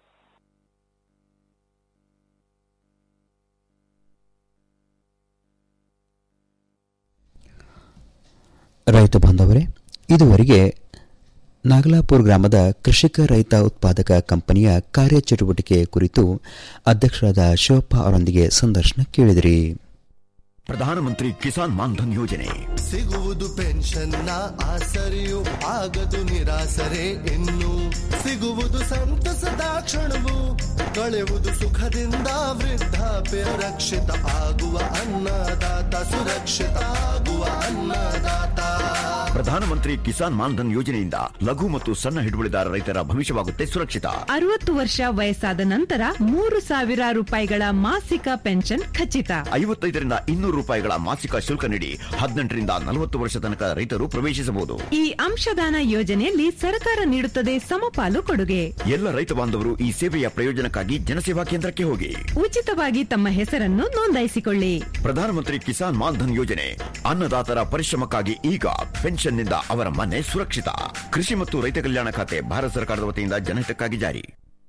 ರೈತ ಬಾಂಧವರೇ ಇದುವರೆಗೆ ನಾಗಲಾಪುರ ಗ್ರಾಮದ ಕೃಷಿಕ ರೈತ ಉತ್ಪಾದಕ ಕಂಪನಿಯ ಕಾರ್ಯಚಟುವಟಿಕೆ ಕುರಿತು ಅಧ್ಯಕ್ಷರಾದ ಶಿವಪ್ಪ ಅವರೊಂದಿಗೆ ಸಂದರ್ಶನ ಕೇಳಿದಿರಿ ಪ್ರಧಾನಮಂತ್ರಿ ಕಿಸಾನ್ ಮಾನ್ಧನ್ ಯೋಜನೆ ಸಿಗುವುದು ಪೆನ್ಷನ್ನ ಆಸರೆಯು ಆಗದು ನಿರಾಸರೆ ಇನ್ನು ಸಿಗುವುದು ಸಂತಸದ ಕ್ಷಣವು ಕಳೆವುದು ಸುಖದಿಂದ ವೃದ್ಧಾಪ್ಯ ರಕ್ಷಿತ ಆಗುವ ಅನ್ನದಾತ ಸುರಕ್ಷಿತ ಆಗುವ ಅನ್ನದಾತ ಪ್ರಧಾನಮಂತ್ರಿ ಕಿಸಾನ್ ಮಾನ್ಧನ್ ಯೋಜನೆಯಿಂದ ಲಘು ಮತ್ತು ಸಣ್ಣ ಹಿಡುವಳಿದಾರ ರೈತರ ಭವಿಷ್ಯವಾಗುತ್ತೆ ಸುರಕ್ಷಿತ ಅರವತ್ತು ವರ್ಷ ವಯಸ್ಸಾದ ನಂತರ ಮೂರು ಸಾವಿರ ರೂಪಾಯಿಗಳ ಮಾಸಿಕ ಪೆನ್ಷನ್ ಖಚಿತ ಐವತ್ತೈದರಿಂದ ಇನ್ನೂರು ರೂಪಾಯಿಗಳ ಮಾಸಿಕ ಶುಲ್ಕ ನೀಡಿ ಹದಿನೆಂಟರಿಂದ ನಲವತ್ತು ವರ್ಷ ತನಕ ರೈತರು ಪ್ರವೇಶಿಸಬಹುದು ಈ ಅಂಶದಾನ ಯೋಜನೆಯಲ್ಲಿ ಸರ್ಕಾರ ನೀಡುತ್ತದೆ ಸಮಪಾಲು ಕೊಡುಗೆ ಎಲ್ಲ ರೈತ ಬಾಂಧವರು ಈ ಸೇವೆಯ ಪ್ರಯೋಜನಕ್ಕಾಗಿ ಜನಸೇವಾ ಕೇಂದ್ರಕ್ಕೆ ಹೋಗಿ ಉಚಿತವಾಗಿ ತಮ್ಮ ಹೆಸರನ್ನು ನೋಂದಾಯಿಸಿಕೊಳ್ಳಿ ಪ್ರಧಾನಮಂತ್ರಿ ಕಿಸಾನ್ ಮಾನ್ಧನ್ ಯೋಜನೆ ಅನ್ನದಾತರ ಪರಿಶ್ರಮಕ್ಕಾಗಿ ಈಗ ಪೆನ್ಷನ್ನಿಂದ ಅವರ ಮನೆ ಸುರಕ್ಷಿತ ಕೃಷಿ ಮತ್ತು ರೈತ ಕಲ್ಯಾಣ ಖಾತೆ ಭಾರತ ಸರ್ಕಾರದ ವತಿಯಿಂದ ಜನಹಿತಕ್ಕಾಗಿ ಜಾರಿ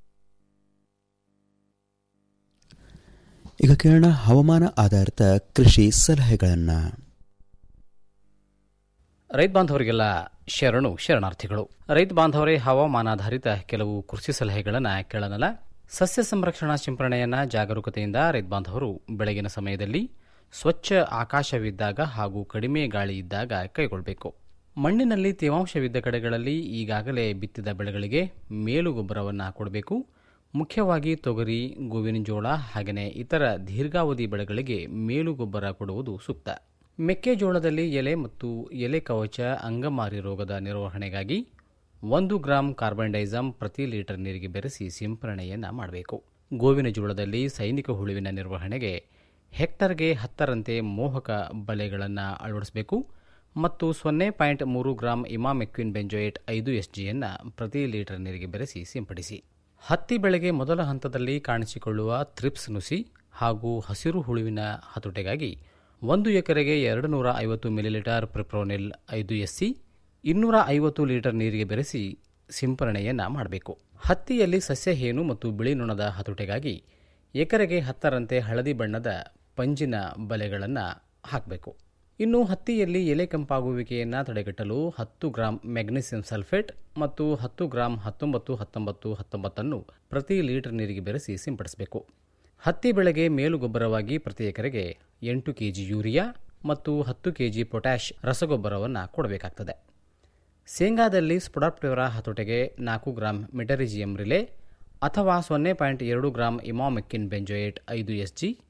ಈಗ ಕೇಳೋಣ ಹವಾಮಾನ ಆಧಾರಿತ ಕೃಷಿ ಸಲಹೆಗಳನ್ನು ರೈತ ಬಾಂಧವರಿಗೆಲ್ಲ ಶರಣು ಶರಣಾರ್ಥಿಗಳು ರೈತ ಬಾಂಧವರೇ ಹವಾಮಾನಾಧಾರಿತ ಕೆಲವು ಕೃಷಿ ಸಲಹೆಗಳನ್ನು ಕೇಳೋಣಲ್ಲ ಸಸ್ಯ ಸಂರಕ್ಷಣಾ ಸಿಂಪರಣೆಯನ್ನ ಜಾಗರೂಕತೆಯಿಂದ ರೈತ ಬಾಂಧವರು ಬೆಳಗಿನ ಸಮಯದಲ್ಲಿ ಸ್ವಚ್ಛ ಆಕಾಶವಿದ್ದಾಗ ಹಾಗೂ ಕಡಿಮೆ ಗಾಳಿ ಇದ್ದಾಗ ಕೈಗೊಳ್ಳಬೇಕು ಮಣ್ಣಿನಲ್ಲಿ ತೇವಾಂಶವಿದ್ದ ಕಡೆಗಳಲ್ಲಿ ಈಗಾಗಲೇ ಬಿತ್ತಿದ ಬೆಳೆಗಳಿಗೆ ಮೇಲು ಗೊಬ್ಬರವನ್ನು ಕೊಡಬೇಕು ಮುಖ್ಯವಾಗಿ ತೊಗರಿ ಗೋವಿನ ಜೋಳ ಹಾಗೆಯೇ ಇತರ ದೀರ್ಘಾವಧಿ ಬೆಳೆಗಳಿಗೆ ಮೇಲು ಗೊಬ್ಬರ ಕೊಡುವುದು ಸೂಕ್ತ ಮೆಕ್ಕೆಜೋಳದಲ್ಲಿ ಎಲೆ ಮತ್ತು ಎಲೆ ಕವಚ ಅಂಗಮಾರಿ ರೋಗದ ನಿರ್ವಹಣೆಗಾಗಿ ಒಂದು ಗ್ರಾಂ ಕಾರ್ಬನ್ ಡೈಸಮ್ ಪ್ರತಿ ಲೀಟರ್ ನೀರಿಗೆ ಬೆರೆಸಿ ಸಿಂಪರಣೆಯನ್ನು ಮಾಡಬೇಕು ಗೋವಿನ ಜೋಳದಲ್ಲಿ ಸೈನಿಕ ಹುಳುವಿನ ನಿರ್ವಹಣೆಗೆ ಹೆಕ್ಟರ್ಗೆ ಹತ್ತರಂತೆ ಮೋಹಕ ಬಲೆಗಳನ್ನು ಅಳವಡಿಸಬೇಕು ಮತ್ತು ಸೊನ್ನೆ ಪಾಯಿಂಟ್ ಮೂರು ಗ್ರಾಂ ಇಮಾಮೆಕ್ವಿನ್ ಬೆಂಜೋಯೇಟ್ ಐದು ಎಸ್ಜಿಯನ್ನು ಪ್ರತಿ ಲೀಟರ್ ನೀರಿಗೆ ಬೆರೆಸಿ ಸಿಂಪಡಿಸಿ ಹತ್ತಿ ಬೆಳೆಗೆ ಮೊದಲ ಹಂತದಲ್ಲಿ ಕಾಣಿಸಿಕೊಳ್ಳುವ ಥ್ರಿಪ್ಸ್ ನುಸಿ ಹಾಗೂ ಹಸಿರು ಹುಳುವಿನ ಹತೋಟೆಗಾಗಿ ಒಂದು ಎಕರೆಗೆ ಎರಡು ನೂರ ಐವತ್ತು ಮಿಲಿಲೀಟರ್ ಪ್ರಿಪ್ರೋನಿಲ್ ಐದು ಎಸ್ಸಿ ಇನ್ನೂರ ಐವತ್ತು ಲೀಟರ್ ನೀರಿಗೆ ಬೆರೆಸಿ ಸಿಂಪರಣೆಯನ್ನು ಮಾಡಬೇಕು ಹತ್ತಿಯಲ್ಲಿ ಸಸ್ಯಹೇನು ಮತ್ತು ಬಿಳಿ ನೊಣದ ಹತೋಟೆಗಾಗಿ ಎಕರೆಗೆ ಹತ್ತರಂತೆ ಹಳದಿ ಬಣ್ಣದ ಪಂಜಿನ ಬಲೆಗಳನ್ನು ಹಾಕಬೇಕು ಇನ್ನು ಹತ್ತಿಯಲ್ಲಿ ಎಲೆ ಕೆಂಪಾಗುವಿಕೆಯನ್ನು ತಡೆಗಟ್ಟಲು ಹತ್ತು ಗ್ರಾಂ ಮೆಗ್ನೀಸಿಯಂ ಸಲ್ಫೇಟ್ ಮತ್ತು ಹತ್ತು ಗ್ರಾಂ ಹತ್ತೊಂಬತ್ತು ಹತ್ತೊಂಬತ್ತು ಹತ್ತೊಂಬತ್ತನ್ನು ಪ್ರತಿ ಲೀಟರ್ ನೀರಿಗೆ ಬೆರೆಸಿ ಸಿಂಪಡಿಸಬೇಕು ಹತ್ತಿ ಬೆಳೆಗೆ ಮೇಲು ಗೊಬ್ಬರವಾಗಿ ಪ್ರತಿ ಎಕರೆಗೆ ಎಂಟು ಕೆಜಿ ಯೂರಿಯಾ ಮತ್ತು ಹತ್ತು ಕೆಜಿ ಪೊಟ್ಯಾಷ್ ರಸಗೊಬ್ಬರವನ್ನು ಕೊಡಬೇಕಾಗ್ತದೆ ಶೇಂಗಾದಲ್ಲಿ ಸ್ಪುಡಾಪ್ಟಿವರ ಹತೋಟೆಗೆ ನಾಲ್ಕು ಗ್ರಾಂ ಮೆಟರಿಜಿಯಂ ರಿಲೆ ಅಥವಾ ಸೊನ್ನೆ ಪಾಯಿಂಟ್ ಎರಡು ಗ್ರಾಂ ಇಮಾಮೆಕ್ಕಿನ್ ಬೆಂಜೋಯೇಟ್ ಐದು ಎಸ್ ಜಿ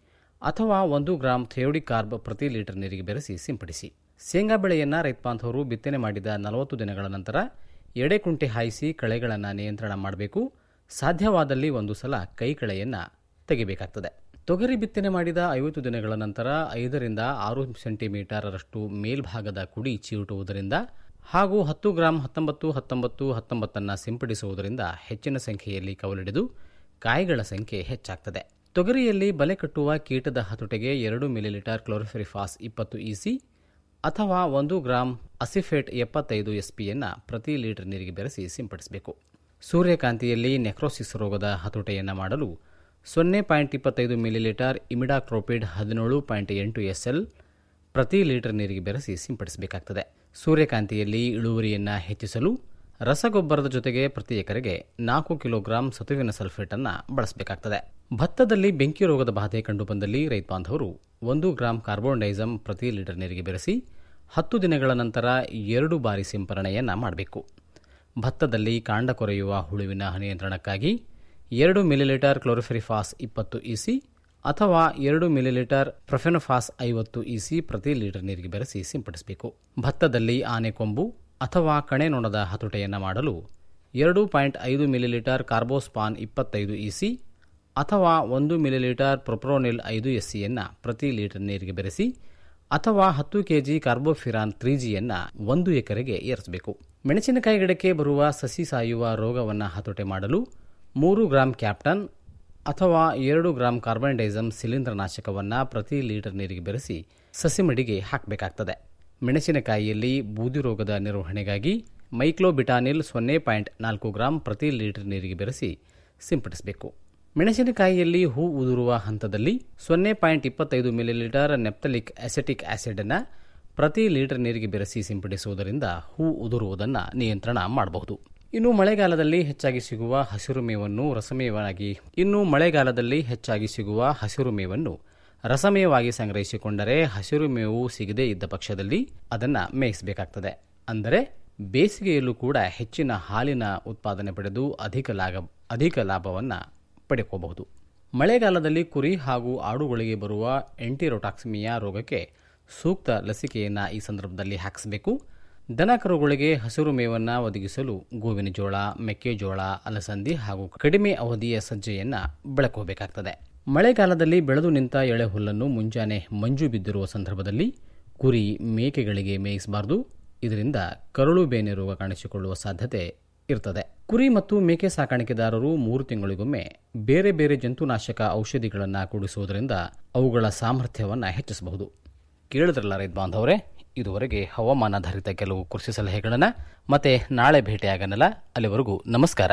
ಅಥವಾ ಒಂದು ಗ್ರಾಂ ಥೆಯೋಡಿಕ್ ಕಾರ್ಬ್ ಪ್ರತಿ ಲೀಟರ್ ನೀರಿಗೆ ಬೆರೆಸಿ ಸಿಂಪಡಿಸಿ ಶೇಂಗಾ ಬೆಳೆಯನ್ನು ರೈತ ಬಾಂಧವರು ಬಿತ್ತನೆ ಮಾಡಿದ ನಲವತ್ತು ದಿನಗಳ ನಂತರ ಎಡೆಕುಂಟೆ ಹಾಯಿಸಿ ಕಳೆಗಳನ್ನು ನಿಯಂತ್ರಣ ಮಾಡಬೇಕು ಸಾಧ್ಯವಾದಲ್ಲಿ ಒಂದು ಸಲ ಕೈ ಕಳೆಯನ್ನು ತೆಗಿಬೇಕಾಗ್ತದೆ ತೊಗರಿ ಬಿತ್ತನೆ ಮಾಡಿದ ಐವತ್ತು ದಿನಗಳ ನಂತರ ಐದರಿಂದ ಆರು ಸೆಂಟಿಮೀಟರಷ್ಟು ಮೇಲ್ಭಾಗದ ಕುಡಿ ಚೀಟುವುದರಿಂದ ಹಾಗೂ ಹತ್ತು ಗ್ರಾಂ ಹತ್ತೊಂಬತ್ತು ಹತ್ತೊಂಬತ್ತು ಹತ್ತೊಂಬತ್ತನ್ನು ಸಿಂಪಡಿಸುವುದರಿಂದ ಹೆಚ್ಚಿನ ಸಂಖ್ಯೆಯಲ್ಲಿ ಕವಲಿಡಿದು ಕಾಯಿಗಳ ಸಂಖ್ಯೆ ಹೆಚ್ಚಾಗ್ತದೆ ತೊಗರಿಯಲ್ಲಿ ಬಲೆ ಕಟ್ಟುವ ಕೀಟದ ಹತೋಟಿಗೆ ಎರಡು ಮಿಲಿಲೀಟರ್ ಕ್ಲೋರಿಫೆರಿಫಾಸ್ ಇಪ್ಪತ್ತು ಇಸಿ ಅಥವಾ ಒಂದು ಗ್ರಾಂ ಅಸಿಫೇಟ್ ಎಪ್ಪತ್ತೈದು ಎಸ್ಪಿಯನ್ನು ಪ್ರತಿ ಲೀಟರ್ ನೀರಿಗೆ ಬೆರೆಸಿ ಸಿಂಪಡಿಸಬೇಕು ಸೂರ್ಯಕಾಂತಿಯಲ್ಲಿ ನೆಕ್ರೋಸಿಸ್ ರೋಗದ ಹತೋಟಿಯನ್ನು ಮಾಡಲು ಸೊನ್ನೆ ಪಾಯಿಂಟ್ ಇಪ್ಪತ್ತೈದು ಮಿಲಿಲೀಟರ್ ಇಮಿಡಾಕ್ರೋಪಿಡ್ ಹದಿನೇಳು ಪಾಯಿಂಟ್ ಎಂಟು ಎಸ್ಎಲ್ ಪ್ರತಿ ಲೀಟರ್ ನೀರಿಗೆ ಬೆರೆಸಿ ಸಿಂಪಡಿಸಬೇಕಾಗ್ತದೆ ಸೂರ್ಯಕಾಂತಿಯಲ್ಲಿ ಇಳುವರಿಯನ್ನು ಹೆಚ್ಚಿಸಲು ರಸಗೊಬ್ಬರದ ಜೊತೆಗೆ ಪ್ರತಿ ಎಕರೆಗೆ ನಾಲ್ಕು ಕಿಲೋಗ್ರಾಂ ಸತುವಿನ ಸಲ್ಫೇಟನ್ನು ಬಳಸಬೇಕಾಗ್ತದೆ ಭತ್ತದಲ್ಲಿ ಬೆಂಕಿ ರೋಗದ ಬಾಧೆ ಕಂಡುಬಂದಲ್ಲಿ ರೈತ ಬಾಂಧವರು ಒಂದು ಗ್ರಾಂ ಕಾರ್ಬೋನ್ಡೈಸಮ್ ಪ್ರತಿ ಲೀಟರ್ ನೀರಿಗೆ ಬೆರೆಸಿ ಹತ್ತು ದಿನಗಳ ನಂತರ ಎರಡು ಬಾರಿ ಸಿಂಪರಣೆಯನ್ನು ಮಾಡಬೇಕು ಭತ್ತದಲ್ಲಿ ಕಾಂಡ ಕೊರೆಯುವ ಹುಳುವಿನ ನಿಯಂತ್ರಣಕ್ಕಾಗಿ ಎರಡು ಮಿಲಿಲೀಟರ್ ಕ್ಲೋರಿಫೆರಿಫಾಸ್ ಇಪ್ಪತ್ತು ಇಸಿ ಅಥವಾ ಎರಡು ಮಿಲಿಲೀಟರ್ ಪ್ರೊಫೆನೋಫಾಸ್ ಐವತ್ತು ಇಸಿ ಪ್ರತಿ ಲೀಟರ್ ನೀರಿಗೆ ಬೆರೆಸಿ ಸಿಂಪಡಿಸಬೇಕು ಭತ್ತದಲ್ಲಿ ಆನೆಕೊಂಬು ಅಥವಾ ಕಣೆನೊಣದ ಹತೋಟೆಯನ್ನು ಮಾಡಲು ಎರಡು ಪಾಯಿಂಟ್ ಐದು ಮಿಲಿಲೀಟರ್ ಕಾರ್ಬೋಸ್ಪಾನ್ ಇಪ್ಪತ್ತೈದು ಇಸಿ ಅಥವಾ ಒಂದು ಮಿಲಿಲೀಟರ್ ಪ್ರೊಪ್ರೋನಿಲ್ ಐದು ಎಸ್ಸಿಯನ್ನು ಪ್ರತಿ ಲೀಟರ್ ನೀರಿಗೆ ಬೆರೆಸಿ ಅಥವಾ ಹತ್ತು ಕೆಜಿ ಕಾರ್ಬೋಫಿರಾನ್ ತ್ರೀ ಜಿಯನ್ನು ಒಂದು ಎಕರೆಗೆ ಏರಿಸಬೇಕು ಮೆಣಸಿನಕಾಯಿ ಗಿಡಕ್ಕೆ ಬರುವ ಸಸಿ ಸಾಯುವ ರೋಗವನ್ನು ಹತೋಟೆ ಮಾಡಲು ಮೂರು ಗ್ರಾಂ ಕ್ಯಾಪ್ಟನ್ ಅಥವಾ ಎರಡು ಗ್ರಾಂ ಕಾರ್ಬನ್ಡೈಸಮ್ ಶಿಲೀಂಧ್ರನಾಶಕವನ್ನು ಪ್ರತಿ ಲೀಟರ್ ನೀರಿಗೆ ಬೆರೆಸಿ ಸಸಿಮಡಿಗೆ ಹಾಕಬೇಕಾಗ್ತದೆ ಮೆಣಸಿನಕಾಯಿಯಲ್ಲಿ ಬೂದಿ ರೋಗದ ನಿರ್ವಹಣೆಗಾಗಿ ಮೈಕ್ಲೋಬಿಟಾನಿಲ್ ಸೊನ್ನೆ ಪಾಯಿಂಟ್ ನಾಲ್ಕು ಗ್ರಾಂ ಪ್ರತಿ ಲೀಟರ್ ನೀರಿಗೆ ಬೆರೆಸಿ ಸಿಂಪಡಿಸಬೇಕು ಮೆಣಸಿನಕಾಯಿಯಲ್ಲಿ ಹೂ ಉದುರುವ ಹಂತದಲ್ಲಿ ಸೊನ್ನೆ ಪಾಯಿಂಟ್ ಇಪ್ಪತ್ತೈದು ಮಿಲಿಲೀಟರ್ ನೆಪ್ತಲಿಕ್ ಅಸೆಟಿಕ್ ಆಸಿಡನ್ನು ಪ್ರತಿ ಲೀಟರ್ ನೀರಿಗೆ ಬೆರೆಸಿ ಸಿಂಪಡಿಸುವುದರಿಂದ ಹೂ ಉದುರುವುದನ್ನು ನಿಯಂತ್ರಣ ಮಾಡಬಹುದು ಇನ್ನು ಮಳೆಗಾಲದಲ್ಲಿ ಹೆಚ್ಚಾಗಿ ಸಿಗುವ ಹಸಿರು ಮೇವನ್ನು ರಸಮೇವಾಗಿ ಇನ್ನು ಮಳೆಗಾಲದಲ್ಲಿ ಹೆಚ್ಚಾಗಿ ಸಿಗುವ ಹಸಿರು ಮೇವನ್ನು ರಸಮೇವಾಗಿ ಸಂಗ್ರಹಿಸಿಕೊಂಡರೆ ಹಸಿರು ಮೇವು ಸಿಗದೇ ಇದ್ದ ಪಕ್ಷದಲ್ಲಿ ಅದನ್ನು ಮೇಯಿಸಬೇಕಾಗ್ತದೆ ಅಂದರೆ ಬೇಸಿಗೆಯಲ್ಲೂ ಕೂಡ ಹೆಚ್ಚಿನ ಹಾಲಿನ ಉತ್ಪಾದನೆ ಪಡೆದು ಅಧಿಕ ಲಾಭ ಅಧಿಕ ಲಾಭವನ್ನು ಪಡೆಕೋಬಹುದು ಮಳೆಗಾಲದಲ್ಲಿ ಕುರಿ ಹಾಗೂ ಆಡುಗಳಿಗೆ ಬರುವ ಎಂಟಿರೋಟಾಕ್ಸಿಮಿಯಾ ರೋಗಕ್ಕೆ ಸೂಕ್ತ ಲಸಿಕೆಯನ್ನು ಈ ಸಂದರ್ಭದಲ್ಲಿ ಹಾಕಿಸಬೇಕು ದನಕರುಗಳಿಗೆ ಹಸಿರು ಮೇವನ್ನು ಒದಗಿಸಲು ಗೋವಿನ ಜೋಳ ಮೆಕ್ಕೆಜೋಳ ಅಲಸಂದಿ ಹಾಗೂ ಕಡಿಮೆ ಅವಧಿಯ ಸಜ್ಜೆಯನ್ನು ಬೆಳಕೋಬೇಕಾಗ್ತದೆ ಮಳೆಗಾಲದಲ್ಲಿ ಬೆಳೆದು ನಿಂತ ಎಳೆ ಹುಲ್ಲನ್ನು ಮುಂಜಾನೆ ಮಂಜು ಬಿದ್ದಿರುವ ಸಂದರ್ಭದಲ್ಲಿ ಕುರಿ ಮೇಕೆಗಳಿಗೆ ಮೇಯಿಸಬಾರದು ಇದರಿಂದ ಕರಳು ಬೇನೆ ರೋಗ ಕಾಣಿಸಿಕೊಳ್ಳುವ ಸಾಧ್ಯತೆ ಇರ್ತದೆ ಕುರಿ ಮತ್ತು ಮೇಕೆ ಸಾಕಾಣಿಕೆದಾರರು ಮೂರು ತಿಂಗಳಿಗೊಮ್ಮೆ ಬೇರೆ ಬೇರೆ ಜಂತುನಾಶಕ ಔಷಧಿಗಳನ್ನು ಕೂಡಿಸುವುದರಿಂದ ಅವುಗಳ ಸಾಮರ್ಥ್ಯವನ್ನು ಹೆಚ್ಚಿಸಬಹುದು ಕೇಳಿದ್ರಲ್ಲ ರೈತ ಬಾಂಧವರೇ ಇದುವರೆಗೆ ಹವಾಮಾನಾಧಾರಿತ ಕೆಲವು ಕೃಷಿ ಸಲಹೆಗಳನ್ನು ಮತ್ತೆ ನಾಳೆ ಭೇಟಿಯಾಗನಲ್ಲ ಅಲ್ಲಿವರೆಗೂ ನಮಸ್ಕಾರ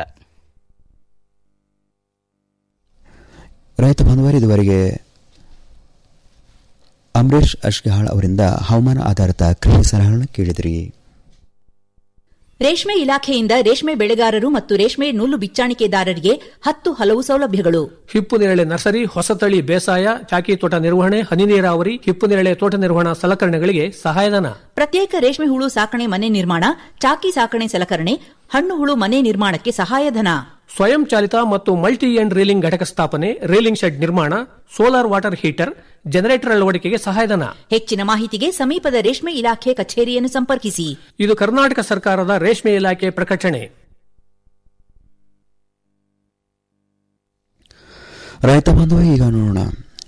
ರೈತ ಬಾಂಧವರು ಇದುವರೆಗೆ ಅಂಬರೀಷ್ ಅಶ್ಗಹಾಳ್ ಅವರಿಂದ ಹವಾಮಾನ ಆಧಾರಿತ ಕೃಷಿ ಸಲಹೆಗಳನ್ನು ಕೇಳಿದಿರಿ ರೇಷ್ಮೆ ಇಲಾಖೆಯಿಂದ ರೇಷ್ಮೆ ಬೆಳೆಗಾರರು ಮತ್ತು ರೇಷ್ಮೆ ನೂಲು ಬಿಚ್ಚಾಣಿಕೆದಾರರಿಗೆ ಹತ್ತು ಹಲವು ಸೌಲಭ್ಯಗಳು ಹಿಪ್ಪು ನೇರಳೆ ನರ್ಸರಿ ಹೊಸತಳಿ ಬೇಸಾಯ ಚಾಕಿ ತೋಟ ನಿರ್ವಹಣೆ ಹನಿ ನೀರಾವರಿ ಹಿಪ್ಪು ನೇರಳೆ ತೋಟ ನಿರ್ವಹಣಾ ಸಲಕರಣೆಗಳಿಗೆ ಸಹಾಯಧನ ಪ್ರತ್ಯೇಕ ರೇಷ್ಮೆ ಹುಳು ಸಾಕಣೆ ಮನೆ ನಿರ್ಮಾಣ ಚಾಕಿ ಸಾಕಣೆ ಸಲಕರಣೆ ಹಣ್ಣು ಹುಳು ಮನೆ ನಿರ್ಮಾಣಕ್ಕೆ ಸಹಾಯಧನ ಸ್ವಯಂ ಚಾಲಿತ ಮತ್ತು ಮಲ್ಟಿ ಎಂಡ್ ರೀಲಿಂಗ್ ಘಟಕ ಸ್ಥಾಪನೆ ರೀಲಿಂಗ್ ಶೆಡ್ ನಿರ್ಮಾಣ ಸೋಲಾರ್ ವಾಟರ್ ಹೀಟರ್ ಜನರೇಟರ್ ಅಳವಡಿಕೆಗೆ ಸಹಾಯಧನ ಹೆಚ್ಚಿನ ಮಾಹಿತಿಗೆ ಸಮೀಪದ ರೇಷ್ಮೆ ಇಲಾಖೆ ಕಚೇರಿಯನ್ನು ಸಂಪರ್ಕಿಸಿ ಇದು ಕರ್ನಾಟಕ ಸರ್ಕಾರದ ರೇಷ್ಮೆ ಇಲಾಖೆ ಪ್ರಕಟಣೆ ರೈತ ಬಾಂಧವ ಈಗ ನೋಡೋಣ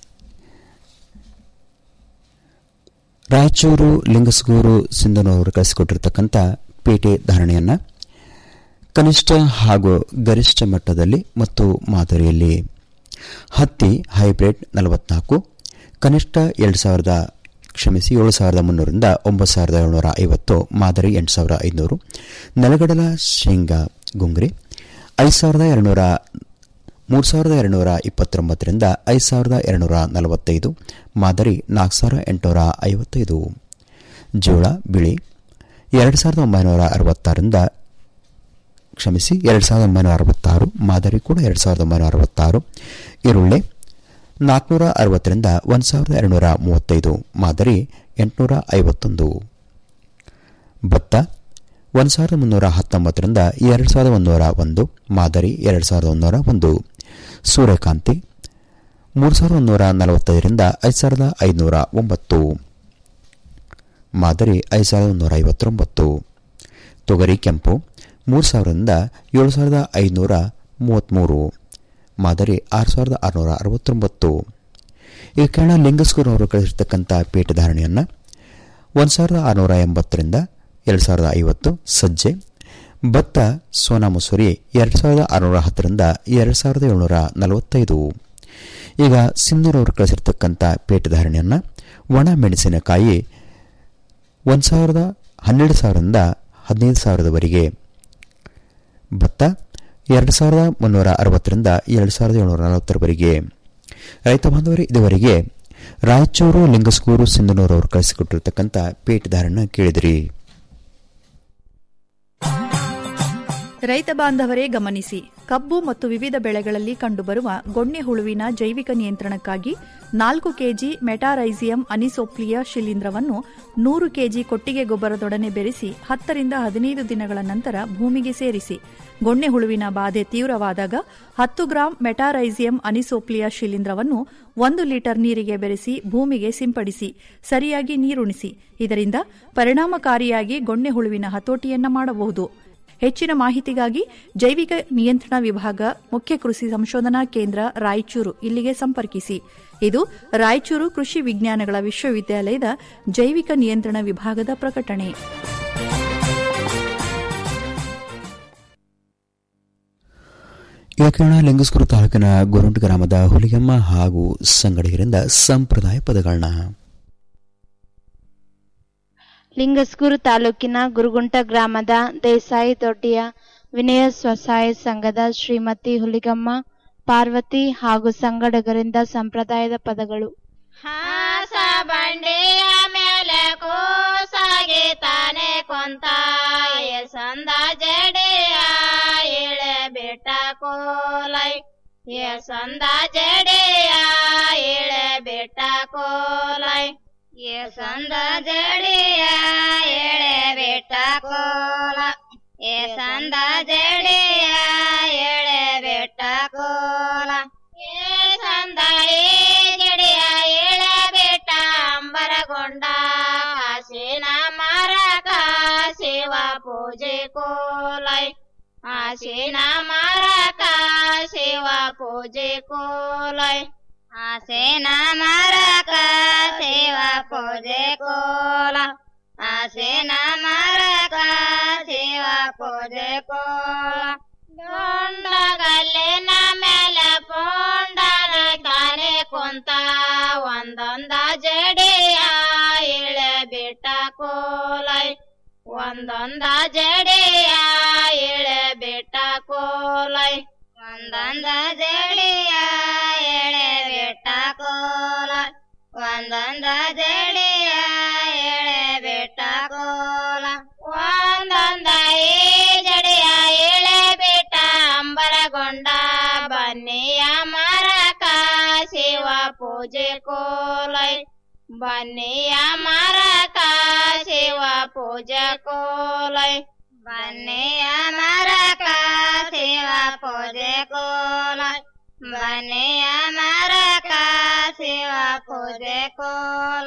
ರಾಯಚೂರು ಲಿಂಗಸಗೂರು ಸಿಂಧನೂರು ಕಳಿಸಿಕೊಟ್ಟಿರ್ತಕ್ಕಂಥ ಪೇಟೆ ಧಾರಣೆಯನ್ನ ಕನಿಷ್ಠ ಹಾಗೂ ಗರಿಷ್ಠ ಮಟ್ಟದಲ್ಲಿ ಮತ್ತು ಮಾದರಿಯಲ್ಲಿ ಹತ್ತಿ ಹೈಬ್ರಿಡ್ ನಲವತ್ನಾಲ್ಕು ಕನಿಷ್ಠ ಎರಡು ಸಾವಿರದ ಕ್ಷಮಿಸಿ ಏಳು ಸಾವಿರದ ಮುನ್ನೂರಿಂದ ಒಂಬತ್ತು ಸಾವಿರದ ಏಳ್ನೂರ ಐವತ್ತು ಮಾದರಿ ಎಂಟು ಸಾವಿರದ ಐದುನೂರು ನೆಲಗಡಲ ಶೇಂಗಾ ಗುಂಗ್ರಿ ಐದು ಸಾವಿರದ ಎರಡುನೂರ ಮೂರು ಸಾವಿರದ ಎರಡುನೂರ ಇಪ್ಪತ್ತೊಂಬತ್ತರಿಂದ ಐದು ಸಾವಿರದ ಎರಡುನೂರ ನಲವತ್ತೈದು ಮಾದರಿ ನಾಲ್ಕು ಸಾವಿರ ಎಂಟುನೂರ ಐವತ್ತೈದು ಜೋಳ ಬಿಳಿ ಎರಡು ಸಾವಿರದ ಒಂಬೈನೂರ ಅರವತ್ತಾರರಿಂದ ಕ್ಷಮಿಸಿ ಎರಡು ಸಾವಿರದ ಒಂಬೈನೂರ ಅರವತ್ತಾರು ಮಾದರಿ ಕೂಡ ಎರಡು ಸಾವಿರದ ಒಂಬೈನೂರ ಅರವತ್ತಾರು ಈರುಳ್ಳಿ ನಾಲ್ಕುನೂರ ಅರವತ್ತರಿಂದ ಒಂದು ಸಾವಿರದ ಎರಡುನೂರ ಮೂವತ್ತೈದು ಮಾದರಿ ಎಂಟುನೂರ ಐವತ್ತೊಂದು ಭತ್ತ ಒಂದು ಸಾವಿರದ ಮುನ್ನೂರ ಹತ್ತೊಂಬತ್ತರಿಂದ ಎರಡು ಸಾವಿರದ ಒಂದೂರ ಒಂದು ಮಾದರಿ ಎರಡು ಸಾವಿರದ ಒಂದೂರ ಒಂದು ಸೂರ್ಯಕಾಂತಿ ಮೂರು ಸಾವಿರದ ಒಂದೂರ ನಲವತ್ತೈದರಿಂದ ಐದು ಸಾವಿರದ ಐದುನೂರ ಒಂಬತ್ತು ಮಾದರಿ ಐದು ಸಾವಿರದ ಒಂದೂರ ಐವತ್ತೊಂಬತ್ತು ತೊಗರಿ ಕೆಂಪು ಮೂರು ಸಾವಿರದಿಂದ ಏಳು ಸಾವಿರದ ಐದುನೂರ ಮೂವತ್ತ್ಮೂರು ಮಾದರಿ ಆರು ಸಾವಿರದ ಆರುನೂರ ಅರವತ್ತೊಂಬತ್ತು ಈ ಕಾರಣ ಲಿಂಗಸ್ಕೂರ್ ಅವರು ಕಳಿಸಿರ್ತಕ್ಕಂಥ ಪೇಟ ಧಾರಣೆಯನ್ನು ಒಂದು ಸಾವಿರದ ಆರುನೂರ ಎಂಬತ್ತರಿಂದ ಎರಡು ಸಾವಿರದ ಐವತ್ತು ಸಜ್ಜೆ ಭತ್ತ ಸೋನಾ ಮಸೂರಿ ಎರಡು ಸಾವಿರದ ಆರುನೂರ ಹತ್ತರಿಂದ ಎರಡು ಸಾವಿರದ ಏಳ್ನೂರ ನಲವತ್ತೈದು ಈಗ ಸಿಂಧೂರವರು ಕಳಿಸಿರ್ತಕ್ಕಂಥ ಪೇಟ ಧಾರಣೆಯನ್ನು ಒಣ ಮೆಣಸಿನಕಾಯಿ ಒಂದು ಸಾವಿರದ ಹನ್ನೆರಡು ಸಾವಿರದಿಂದ ಹದಿನೈದು ಸಾವಿರದವರೆಗೆ ಭತ್ತ ಎರಡು ಸಾವಿರದ ಮುನ್ನೂರ ಅರವತ್ತರಿಂದ ಎರಡು ಸಾವಿರದ ಏಳ್ನೂರ ನಲವತ್ತರವರೆಗೆ ರೈತ ಬಾಂಧವರೇ ಇದುವರೆಗೆ ರಾಯಚೂರು ಲಿಂಗಸ್ಕೂರು ಸಿಂಧನೂರು ಅವರು ಕಳಿಸಿಕೊಟ್ಟಿರ್ತಕ್ಕಂಥ ಪೇಟ ಧಾರಣ ಕೇಳಿದಿರಿ ರೈತ ಬಾಂಧವರೇ ಗಮನಿಸಿ ಕಬ್ಬು ಮತ್ತು ವಿವಿಧ ಬೆಳೆಗಳಲ್ಲಿ ಕಂಡುಬರುವ ಗೊಣ್ಣೆ ಹುಳುವಿನ ಜೈವಿಕ ನಿಯಂತ್ರಣಕ್ಕಾಗಿ ನಾಲ್ಕು ಕೆಜಿ ಮೆಟಾರೈಸಿಯಂ ಅನಿಸೋಪ್ಲಿಯ ಶಿಲೀಂಧ್ರವನ್ನು ನೂರು ಕೆಜಿ ಕೊಟ್ಟಿಗೆ ಗೊಬ್ಬರದೊಡನೆ ಬೆರೆಸಿ ಹತ್ತರಿಂದ ಹದಿನೈದು ದಿನಗಳ ನಂತರ ಭೂಮಿಗೆ ಸೇರಿಸಿ ಗೊಣ್ಣೆ ಹುಳುವಿನ ಬಾಧೆ ತೀವ್ರವಾದಾಗ ಹತ್ತು ಗ್ರಾಂ ಮೆಟಾರೈಸಿಯಂ ಅನಿಸೋಪ್ಲಿಯ ಶಿಲೀಂಧ್ರವನ್ನು ಒಂದು ಲೀಟರ್ ನೀರಿಗೆ ಬೆರೆಸಿ ಭೂಮಿಗೆ ಸಿಂಪಡಿಸಿ ಸರಿಯಾಗಿ ನೀರುಣಿಸಿ ಇದರಿಂದ ಪರಿಣಾಮಕಾರಿಯಾಗಿ ಗೊಣ್ಣೆ ಹುಳುವಿನ ಹತೋಟಿಯನ್ನ ಮಾಡಬಹುದು ಹೆಚ್ಚಿನ ಮಾಹಿತಿಗಾಗಿ ಜೈವಿಕ ನಿಯಂತ್ರಣ ವಿಭಾಗ ಮುಖ್ಯ ಕೃಷಿ ಸಂಶೋಧನಾ ಕೇಂದ್ರ ರಾಯಚೂರು ಇಲ್ಲಿಗೆ ಸಂಪರ್ಕಿಸಿ ಇದು ರಾಯಚೂರು ಕೃಷಿ ವಿಜ್ಞಾನಗಳ ವಿಶ್ವವಿದ್ಯಾಲಯದ ಜೈವಿಕ ನಿಯಂತ್ರಣ ವಿಭಾಗದ ಪ್ರಕಟಣೆ ಇವಕರಣ ಲಿಂಗಸ್ಕೂರು ತಾಲೂಕಿನ ಗೊರುಂಟ್ ಗ್ರಾಮದ ಹುಲಿಗಮ್ಮ ಹಾಗೂ ಸಂಗಡಿಗರಿಂದ ಸಂಪ್ರದಾಯ ಪದಗಳನ್ನ ಲಿಂಗಸ್ಕೂರು ತಾಲೂಕಿನ ಗುರುಗುಂಟ ಗ್ರಾಮದ ದೇಸಾಯಿ ದೊಡ್ಡಿಯ ವಿನಯ ಸ್ವಸಹಾಯ ಸಂಘದ ಶ್ರೀಮತಿ ಹುಲಿಗಮ್ಮ ಪಾರ್ವತಿ ಹಾಗೂ ಸಂಗಡಗರಿಂದ ಸಂಪ್ರದಾಯದ ಪದಗಳು ಹಾಸ ಬಂಡೆಯ ಮೇಲೆ ಕೂಸಾಗಿ ತಾನೆ ಕೊಂತ ಸಂದ ಜಡೆಯ ಇಳೆ ಬಿಟ್ಟ ಕೋಲೈ ಸಂದ ಜಡೆಯ ಇಳೆ ಬಿಟ್ಟ ಕೋಲೈ ಸಂದ ಜಡೆಯ ಎಳೆ ಬಿಟ್ಟ ಕೋಲ ಏ ಸಂದ ಜಡೆಯ ಎಳೆ ಬಿಟ್ಟ ಕೋಲ ಏ ಸಂದ ಏ ಜಡೆಯ ಎಳೆ ಬಿಟ್ಟ ಅಂಬರಗೊಂಡ ಹಸಿನ ಮರಕ ಶಿವ ಪೂಜೆ ಕೋಲೈ ಹಸಿನ ಮರಕ ಶಿವ ಪೂಜೆ ಕೋಲೈ ಆಸೇನ ಮರಕ ಶಿವ ಪೂಜೆ ಕೋಲ ಆಸೇನ ಮರಕ ಶಿವ ಪೂಜೆ ಕೋಲ ದೊಂಡಗಲ್ಲಿನ ಮೇಲೆ ಪೋಂಡನ ತಾನೆ ಕುಂತ ಒಂದೊಂದ ಜಡಿಯ ಇಳೆ ಬಿಟ್ಟ ಕೋಲೈ ಒಂದೊಂದ ಜಡಿಯ ಇಳೆ ಬಿಟ್ಟ ಕೋಲೈ ಒಂದೊಂದ ಜಡಿಯ ಎಳೆ ಬಿಟ್ಟ ಕೋಲ ಒಂದೊಂದ ಜಡಿಯ ಎಳೆ ಬಿಟ್ಟ ಕೋಲ ಒಂದೊಂದ ಈ ಜಡಿಯ ಎಳೆ ಬಿಟ್ಟ ಅಂಬರಗೊಂಡ ಬನ್ನಿಯ ಮರಕ ಶಿವ ಪೂಜೆ ಕೋಲೈ ಬನ್ನಿಯ ಮರಕ ಶಿವ ಪೂಜೆ ಕೋಲೈ ಬನ್ನಿಯ ಮರಕ ಶಿವ ಪೂಜೆ ಕೋಲೈ ಬನ್ನಿಯ ಮರಕ ಶಿವ ಪೂಜೆ ಕೋಲ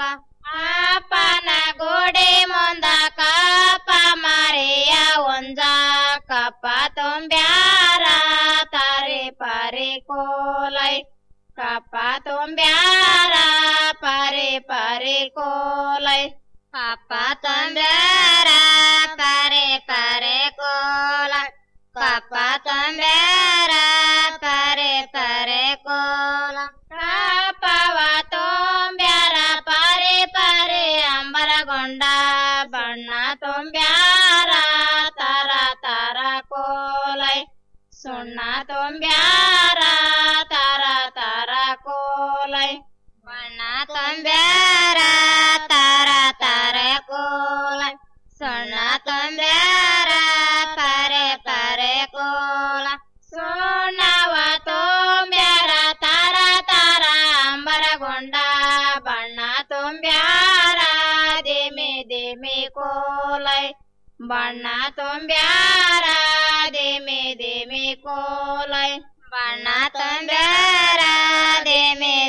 ಅಪ್ಪನ ಗುಡಿ ಮುಂದ ಕಪ್ಪ ಮರಿಯ ಒಂಜ ಕಪ್ಪ ತುಂಬ್ಯಾರ ತಾರಿ ಪರಿ ಕೋಲೈ ಕಪ್ಪ ತುಂಬ್ಯಾರ ಪರಿ ಪರಿ ಕೋಲೈ ಕಪ್ಪ ತುಂಬ್ಯಾರ ಪರಿ ಪರಿ ಕೋಲೈ ಕಪ್ಪ ತುಂಬ್ಯಾರ ಪರಿ ಪರಿ ಕೋಲ ಕಪ್ಪವ ತುಂಬ್ಯಾರ ಪರಿ ಪರಿ ಅಂಬರಗೊಂಡ ಬಣ್ಣ ತುಂಬ್ಯಾರ ತರ ತರ ಕೋಲೈ ಸುಣ್ಣ ತುಂಬ್ಯಾರ ತರ ತರ ಕೋಲೈ ಬಣ್ಣ ತುಂಬ್ಯಾರ ತರ ತರ ಕೋಲೈ ಸುಣ್ಣ ತುಂಬ್ಯಾರ ಪರೆ ಪರೆ ಕೋಲ ಸುಣ್ಣವ ತುಂಬ್ಯಾರ ತರ ತರ ಅಂಬರಗೊಂಡ ಬಣ್ಣ ತುಂಬ್ಯಾರ ದಿಮಿ ದಿಮಿ ಕೋಲೈ ಬಣ್ಣ ತುಂಬ್ಯಾರ ದಿಮಿ ದಿಮಿ ಕೋಲೈ ಬಣ್ಣ ತುಂಬ್ಯಾರ ದಿಮಿ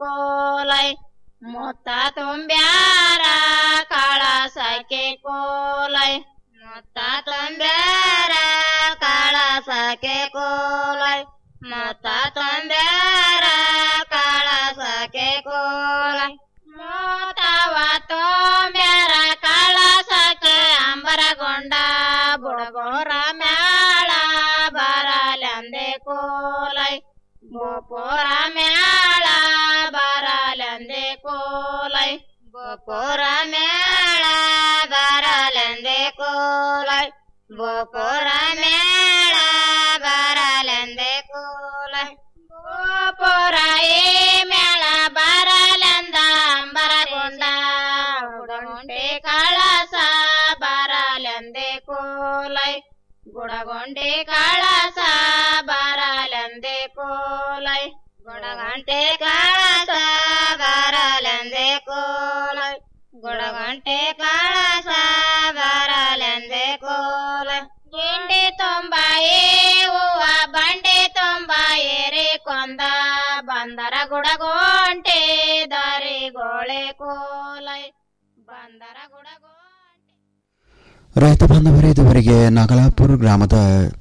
ಕೋಲೈ ಮುತ್ತ ತುಂಬ್ಯಾರ ಕಳಸಕ್ಕೆ ಕೋಲೈ ಮುತ್ತ ತುಂಬ್ಯಾರ ಕಳಸಕ್ಕೆ ಕೋಲೈ ಮುತ್ತ ತುಂಬ್ಯಾರ ಕಳಸಕ್ಕೆ ಕೋಲೈ ಮೂತವ ತುಂಬ್ಯಾರ ಕಳಸಕ್ಕೆ ಅಂಬರಗೊಂಡ ಬುಡಗೋರ ಮ್ಯಾಳ ಬರಲೆಂದೆ ಕೋಲೈ ಗೋಪುರ ಮ್ಯಾಳ ಬರಲೆಂದೆ ಕೋಲೈ ಗೋಪುರ ಮ್ಯಾಳ ಬರಲೆಂದೆ ಕೋಲೈ ಗೋಪುರ ಮ್ಯಾಳ ಬರಲೆಂದೆ ಕೋಲೈ ಗೋಪುರ ಏ ಮೇಳ ಬರಲೆಂದ ಅಂಬರಗೊಂಡ ಗುಡಗೊಂಡೆ ಕಳಸ ಬರಲೆಂದೆ ಕೋಲೈ ಗುಡಗೊಂಡೆ ಕಳಸ ಬರಲೆಂದೆ ಕೋಲೈ ಗುಡಗಂಟೆ ಕಳಸ ಬರಲೆಂದೆ ಕೋಲೈ ಗುಡಗಂಟೆ ಕಳಸ ಬರಲೆಂದೆ ಕೋಲೈ ಗಿಂಡಿ ತುಂಬ ಏ ಹೂವ ಬಂಡೆ ತುಂಬ ಏರಿ ಕೊಂದ ಬಂದರ ಗುಡಗೊಂಟೆ ದಾರಿಗೋಳೆ ಕೋಲೈ ಬಂದರ ಗುಡಗೋ ರೈತ ಬಾಂಧವರೇ ಇದುವರೆಗೆ ನಾಗಲಾಪುರ ಗ್ರಾಮದ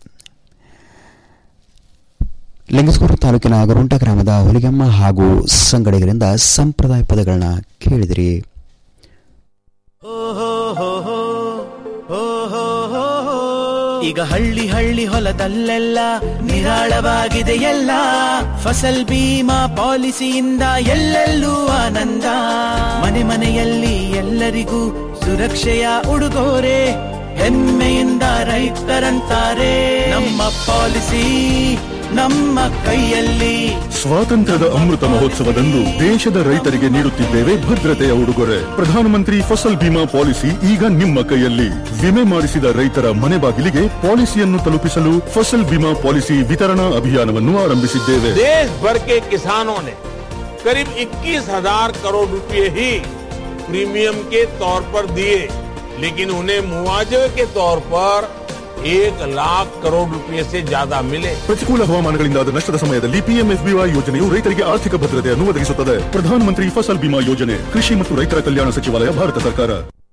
ಲಿಂಗಸ್ಕೂರು ತಾಲೂಕಿನ ಗರುಂಟ ಗ್ರಾಮದ ಹುಲಿಗಮ್ಮ ಹಾಗೂ ಸಂಗಡಿಗರಿಂದ ಸಂಪ್ರದಾಯ ಪದಗಳನ್ನ ಕೇಳಿದಿರಿ ಈಗ ಹಳ್ಳಿ ಹಳ್ಳಿ ಹೊಲದಲ್ಲೆಲ್ಲ ನಿರಾಳವಾಗಿದೆ ಎಲ್ಲ ಫಸಲ್ ಬೀಮಾ ಪಾಲಿಸಿಯಿಂದ ಎಲ್ಲೆಲ್ಲೂ ಆನಂದ ಮನೆ ಮನೆಯಲ್ಲಿ ಎಲ್ಲರಿಗೂ ಸುರಕ್ಷೆಯ ಉಡುಗೊರೆ ಹೆಮ್ಮೆಯಿಂದ ರೈತರಂತಾರೆ ನಮ್ಮ ಪಾಲಿಸಿ ನಮ್ಮ ಕೈಯಲ್ಲಿ ಸ್ವಾತಂತ್ರ್ಯದ ಅಮೃತ ಮಹೋತ್ಸವದಂದು ದೇಶದ ರೈತರಿಗೆ ನೀಡುತ್ತಿದ್ದೇವೆ ಭದ್ರತೆಯ ಉಡುಗೊರೆ ಪ್ರಧಾನಮಂತ್ರಿ ಫಸಲ್ ಬಿಮಾ ಪಾಲಿಸಿ ಈಗ ನಿಮ್ಮ ಕೈಯಲ್ಲಿ ವಿಮೆ ಮಾಡಿಸಿದ ರೈತರ ಮನೆ ಬಾಗಿಲಿಗೆ ಪಾಲಿಸಿಯನ್ನು ತಲುಪಿಸಲು ಫಸಲ್ ಬಿಮಾ ಪಾಲಿಸಿ ವಿತರಣಾ ಅಭಿಯಾನವನ್ನು ಆರಂಭಿಸಿದ್ದೇವೆ देश भर के किसानों ने करीब 21,000 करोड़ रुपए ही प्रीमियम के तौर पर दिए लेकिन उन्हें मुआवजे के तौर पर एक लाख करोड़ रुपए से ज्यादा मिले ಪ್ರತಿಕೂಲ ಹವಾಮಾನಗಳಿಂದಾದ ನಷ್ಟದ ಸಮಯದಲ್ಲಿ ಪಿಎಂಎಫ್ಬಿವೈ ಯೋಜನೆಯು ರೈತರಿಗೆ ಆರ್ಥಿಕ ಭದ್ರತೆಯನ್ನು ಒದಗಿಸುತ್ತದೆ ಪ್ರಧಾನಮಂತ್ರಿ ಫಸಲ್ ಬಿಮಾ ಯೋಜನೆ ಕೃಷಿ ಮತ್ತು ರೈತರ ಕಲ್ಯಾಣ ಸಚಿವಾಲಯ ಭಾರತ ಸರ್ಕಾರ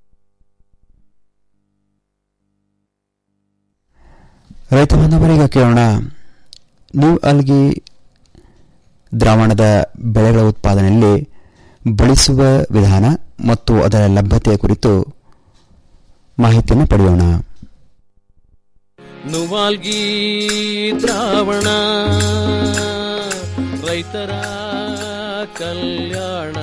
ರೈತ ಬಾಂಧವರೀಗ ಕೇಳೋಣ ನ್ಯೂ ಅಲ್ಗಿ ದ್ರಾವಣದ ಬೆಳೆಗಳ ಉತ್ಪಾದನೆಯಲ್ಲಿ ಬಳಸುವ ವಿಧಾನ ಮತ್ತು ಅದರ ಲಭ್ಯತೆಯ ಕುರಿತು ಮಾಹಿತಿಯನ್ನು ಪಡೆಯೋಣ ನುವಾಲ್ಗಿ ದ್ರಾವಣ ರೈತರ ಕಲ್ಯಾಣ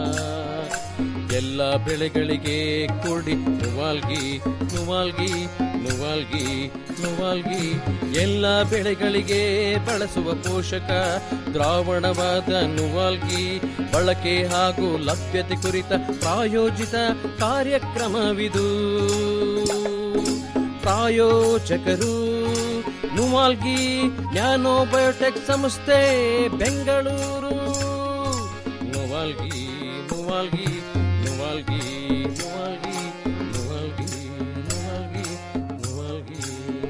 ಎಲ್ಲ ಬೆಳೆಗಳಿಗೆ ಕೊಡಿ ನುವಾಲ್ಗಿ ನುವಾಲ್ಗಿ ನುವಾಲ್ಗಿ ನುವಾಲ್ಗಿ ಎಲ್ಲ ಬೆಳೆಗಳಿಗೆ ಬಳಸುವ ಪೋಷಕ ದ್ರಾವಣವಾದ ನುವಾಲ್ಗಿ ಬಳಕೆ ಹಾಗೂ ಲಭ್ಯತೆ ಕುರಿತ ಪ್ರಾಯೋಜಿತ ಕಾರ್ಯಕ್ರಮವಿದು ಪ್ರಾಯೋಜಕರು ನುವಾಲ್ಗಿ ನ್ಯಾನೋ ಬಯೋಟೆಕ್ ಸಂಸ್ಥೆ ಬೆಂಗಳೂರು ನುವಾಲ್ಗಿ ನುವಾಲ್ಗಿ ನುವಾಲ್ಗಿ ನುವಾಲ್ಗಿ ನುವಾಲ್ಗಿ ನುವಾಲ್ಗಿ ನುವಾಲ್ಗಿ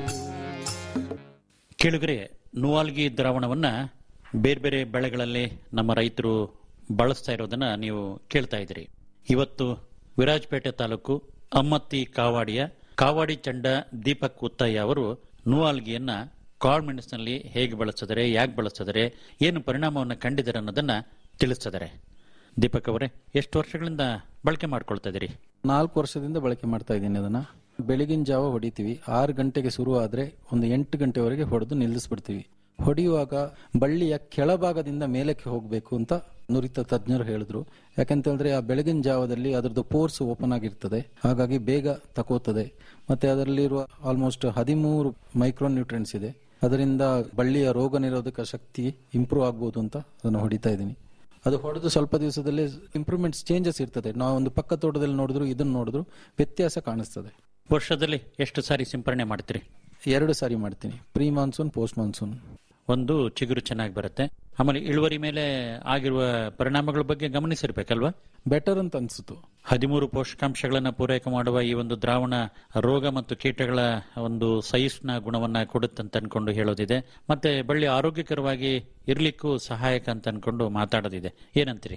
ಕೇಳುಗರೆ ನುವಾಲ್ಗಿ ದ್ರಾವಣವನ್ನ ಬೇರೆ ಬೇರೆ ಬೆಳೆಗಳಲ್ಲಿ ನಮ್ಮ ರೈತರು ಬಳಸ್ತಾ ಇರೋದನ್ನ ನೀವು ಕೇಳ್ತಾ ಇದ್ದೀರಿ ಇವತ್ತು ವಿರಾಜಪೇಟೆ ತಾಲೂಕು ಅಮ್ಮತ್ತಿ ಕಾವಾಡಿಯ ಕಾವಾಡಿ ಚಂಡ ದೀಪಕ್ ಉತ್ತಯ್ಯ ಅವರು ನುವಾಲ್ಗಿಯನ್ನ ಕಾಳ್ಮೆಣಸಿನಲ್ಲಿ ಹೇಗೆ ಬಳಸಿದರೆ ಯಾಕೆ ಬಳಸಿದರೆ ಏನು ಪರಿಣಾಮವನ್ನು ಕಂಡಿದ್ದಾರೆ ಅನ್ನೋದನ್ನ ತಿಳಿಸಿದ್ದಾರೆ ದೀಪಕ್ ಅವರೇ ಎಷ್ಟು ವರ್ಷಗಳಿಂದ ಬಳಕೆ ಮಾಡ್ಕೊಳ್ತಾ ಇದ್ದೀರಿ ನಾಲ್ಕು ವರ್ಷದಿಂದ ಬಳಕೆ ಮಾಡ್ತಾ ಇದ್ದೀನಿ ಅದನ್ನ ಬೆಳಗಿನ ಜಾವ ಹೊಡಿತೀವಿ ಆರು ಗಂಟೆಗೆ ಶುರು ಆದ್ರೆ ಒಂದು ಎಂಟು ಗಂಟೆವರೆಗೆ ಹೊಡೆದು ನಿಲ್ಲಿಸ್ಬಿಡ್ತೀವಿ ಹೊಡೆಯುವಾಗ ಬಳ್ಳಿಯ ಕೆಳಭಾಗದಿಂದ ಮೇಲಕ್ಕೆ ಹೋಗಬೇಕು ಅಂತ ನುರಿತ ತಜ್ಞರು ಹೇಳಿದ್ರು ಯಾಕಂತ ಹೇಳಿದ್ರೆ ಆ ಬೆಳಗಿನ ಜಾವದಲ್ಲಿ ಅದರದ್ದು ಪೋರ್ಸ್ ಓಪನ್ ಆಗಿರ್ತದೆ ಹಾಗಾಗಿ ಬೇಗ ತಕೋತದೆ ಮತ್ತೆ ಅದರಲ್ಲಿರುವ ಆಲ್ಮೋಸ್ಟ್ ಹದಿಮೂರು ಮೈಕ್ರೋ ನ್ಯೂಟ್ರೆಂಟ್ಸ್ ಇದೆ ಅದರಿಂದ ಬಳ್ಳಿಯ ರೋಗ ನಿರೋಧಕ ಶಕ್ತಿ ಇಂಪ್ರೂವ್ ಆಗ್ಬೋದು ಅಂತ ಅದನ್ನು ಹೊಡಿತಾ ಇದ್ದೀನಿ ಅದು ಹೊಡೆದು ಸ್ವಲ್ಪ ದಿವಸದಲ್ಲಿ ಇಂಪ್ರೂವ್ಮೆಂಟ್ಸ್ ಚೇಂಜಸ್ ಇರ್ತದೆ ನಾವು ಒಂದು ಪಕ್ಕ ತೋಟದಲ್ಲಿ ನೋಡಿದ್ರು ಇದನ್ನು ನೋಡಿದ್ರು ವ್ಯತ್ಯಾಸ ಕಾಣಿಸ್ತದೆ ವರ್ಷದಲ್ಲಿ ಎಷ್ಟು ಸಾರಿ ಸಿಂಪರಣೆ ಮಾಡ್ತೀರಿ ಎರಡು ಸಾರಿ ಮಾಡ್ತೀನಿ ಪ್ರೀ ಮಾನ್ಸೂನ್ ಪೋಸ್ಟ್ ಮಾನ್ಸೂನ್ ಒಂದು ಚಿಗುರು ಚೆನ್ನಾಗಿ ಬರುತ್ತೆ ಆಮೇಲೆ ಇಳುವರಿ ಮೇಲೆ ಆಗಿರುವ ಪರಿಣಾಮಗಳ ಬಗ್ಗೆ ಗಮನಿಸಿರ್ಬೇಕಲ್ವಾ ಬೆಟರ್ ಅಂತ ಅನ್ಸುತ್ತು ಹದಿಮೂರು ಪೋಷಕಾಂಶಗಳನ್ನು ಪೂರೈಕೆ ಮಾಡುವ ಈ ಒಂದು ದ್ರಾವಣ ರೋಗ ಮತ್ತು ಕೀಟಗಳ ಒಂದು ಸಹಿಷ್ಣು ಗುಣವನ್ನ ಕೊಡುತ್ತಂತ ಅನ್ಕೊಂಡು ಹೇಳೋದಿದೆ ಮತ್ತೆ ಬಳ್ಳಿ ಆರೋಗ್ಯಕರವಾಗಿ ಇರ್ಲಿಕ್ಕೂ ಸಹಾಯಕ ಅಂತ ಅನ್ಕೊಂಡು ಮಾತಾಡೋದಿದೆ ಏನಂತೀರಿ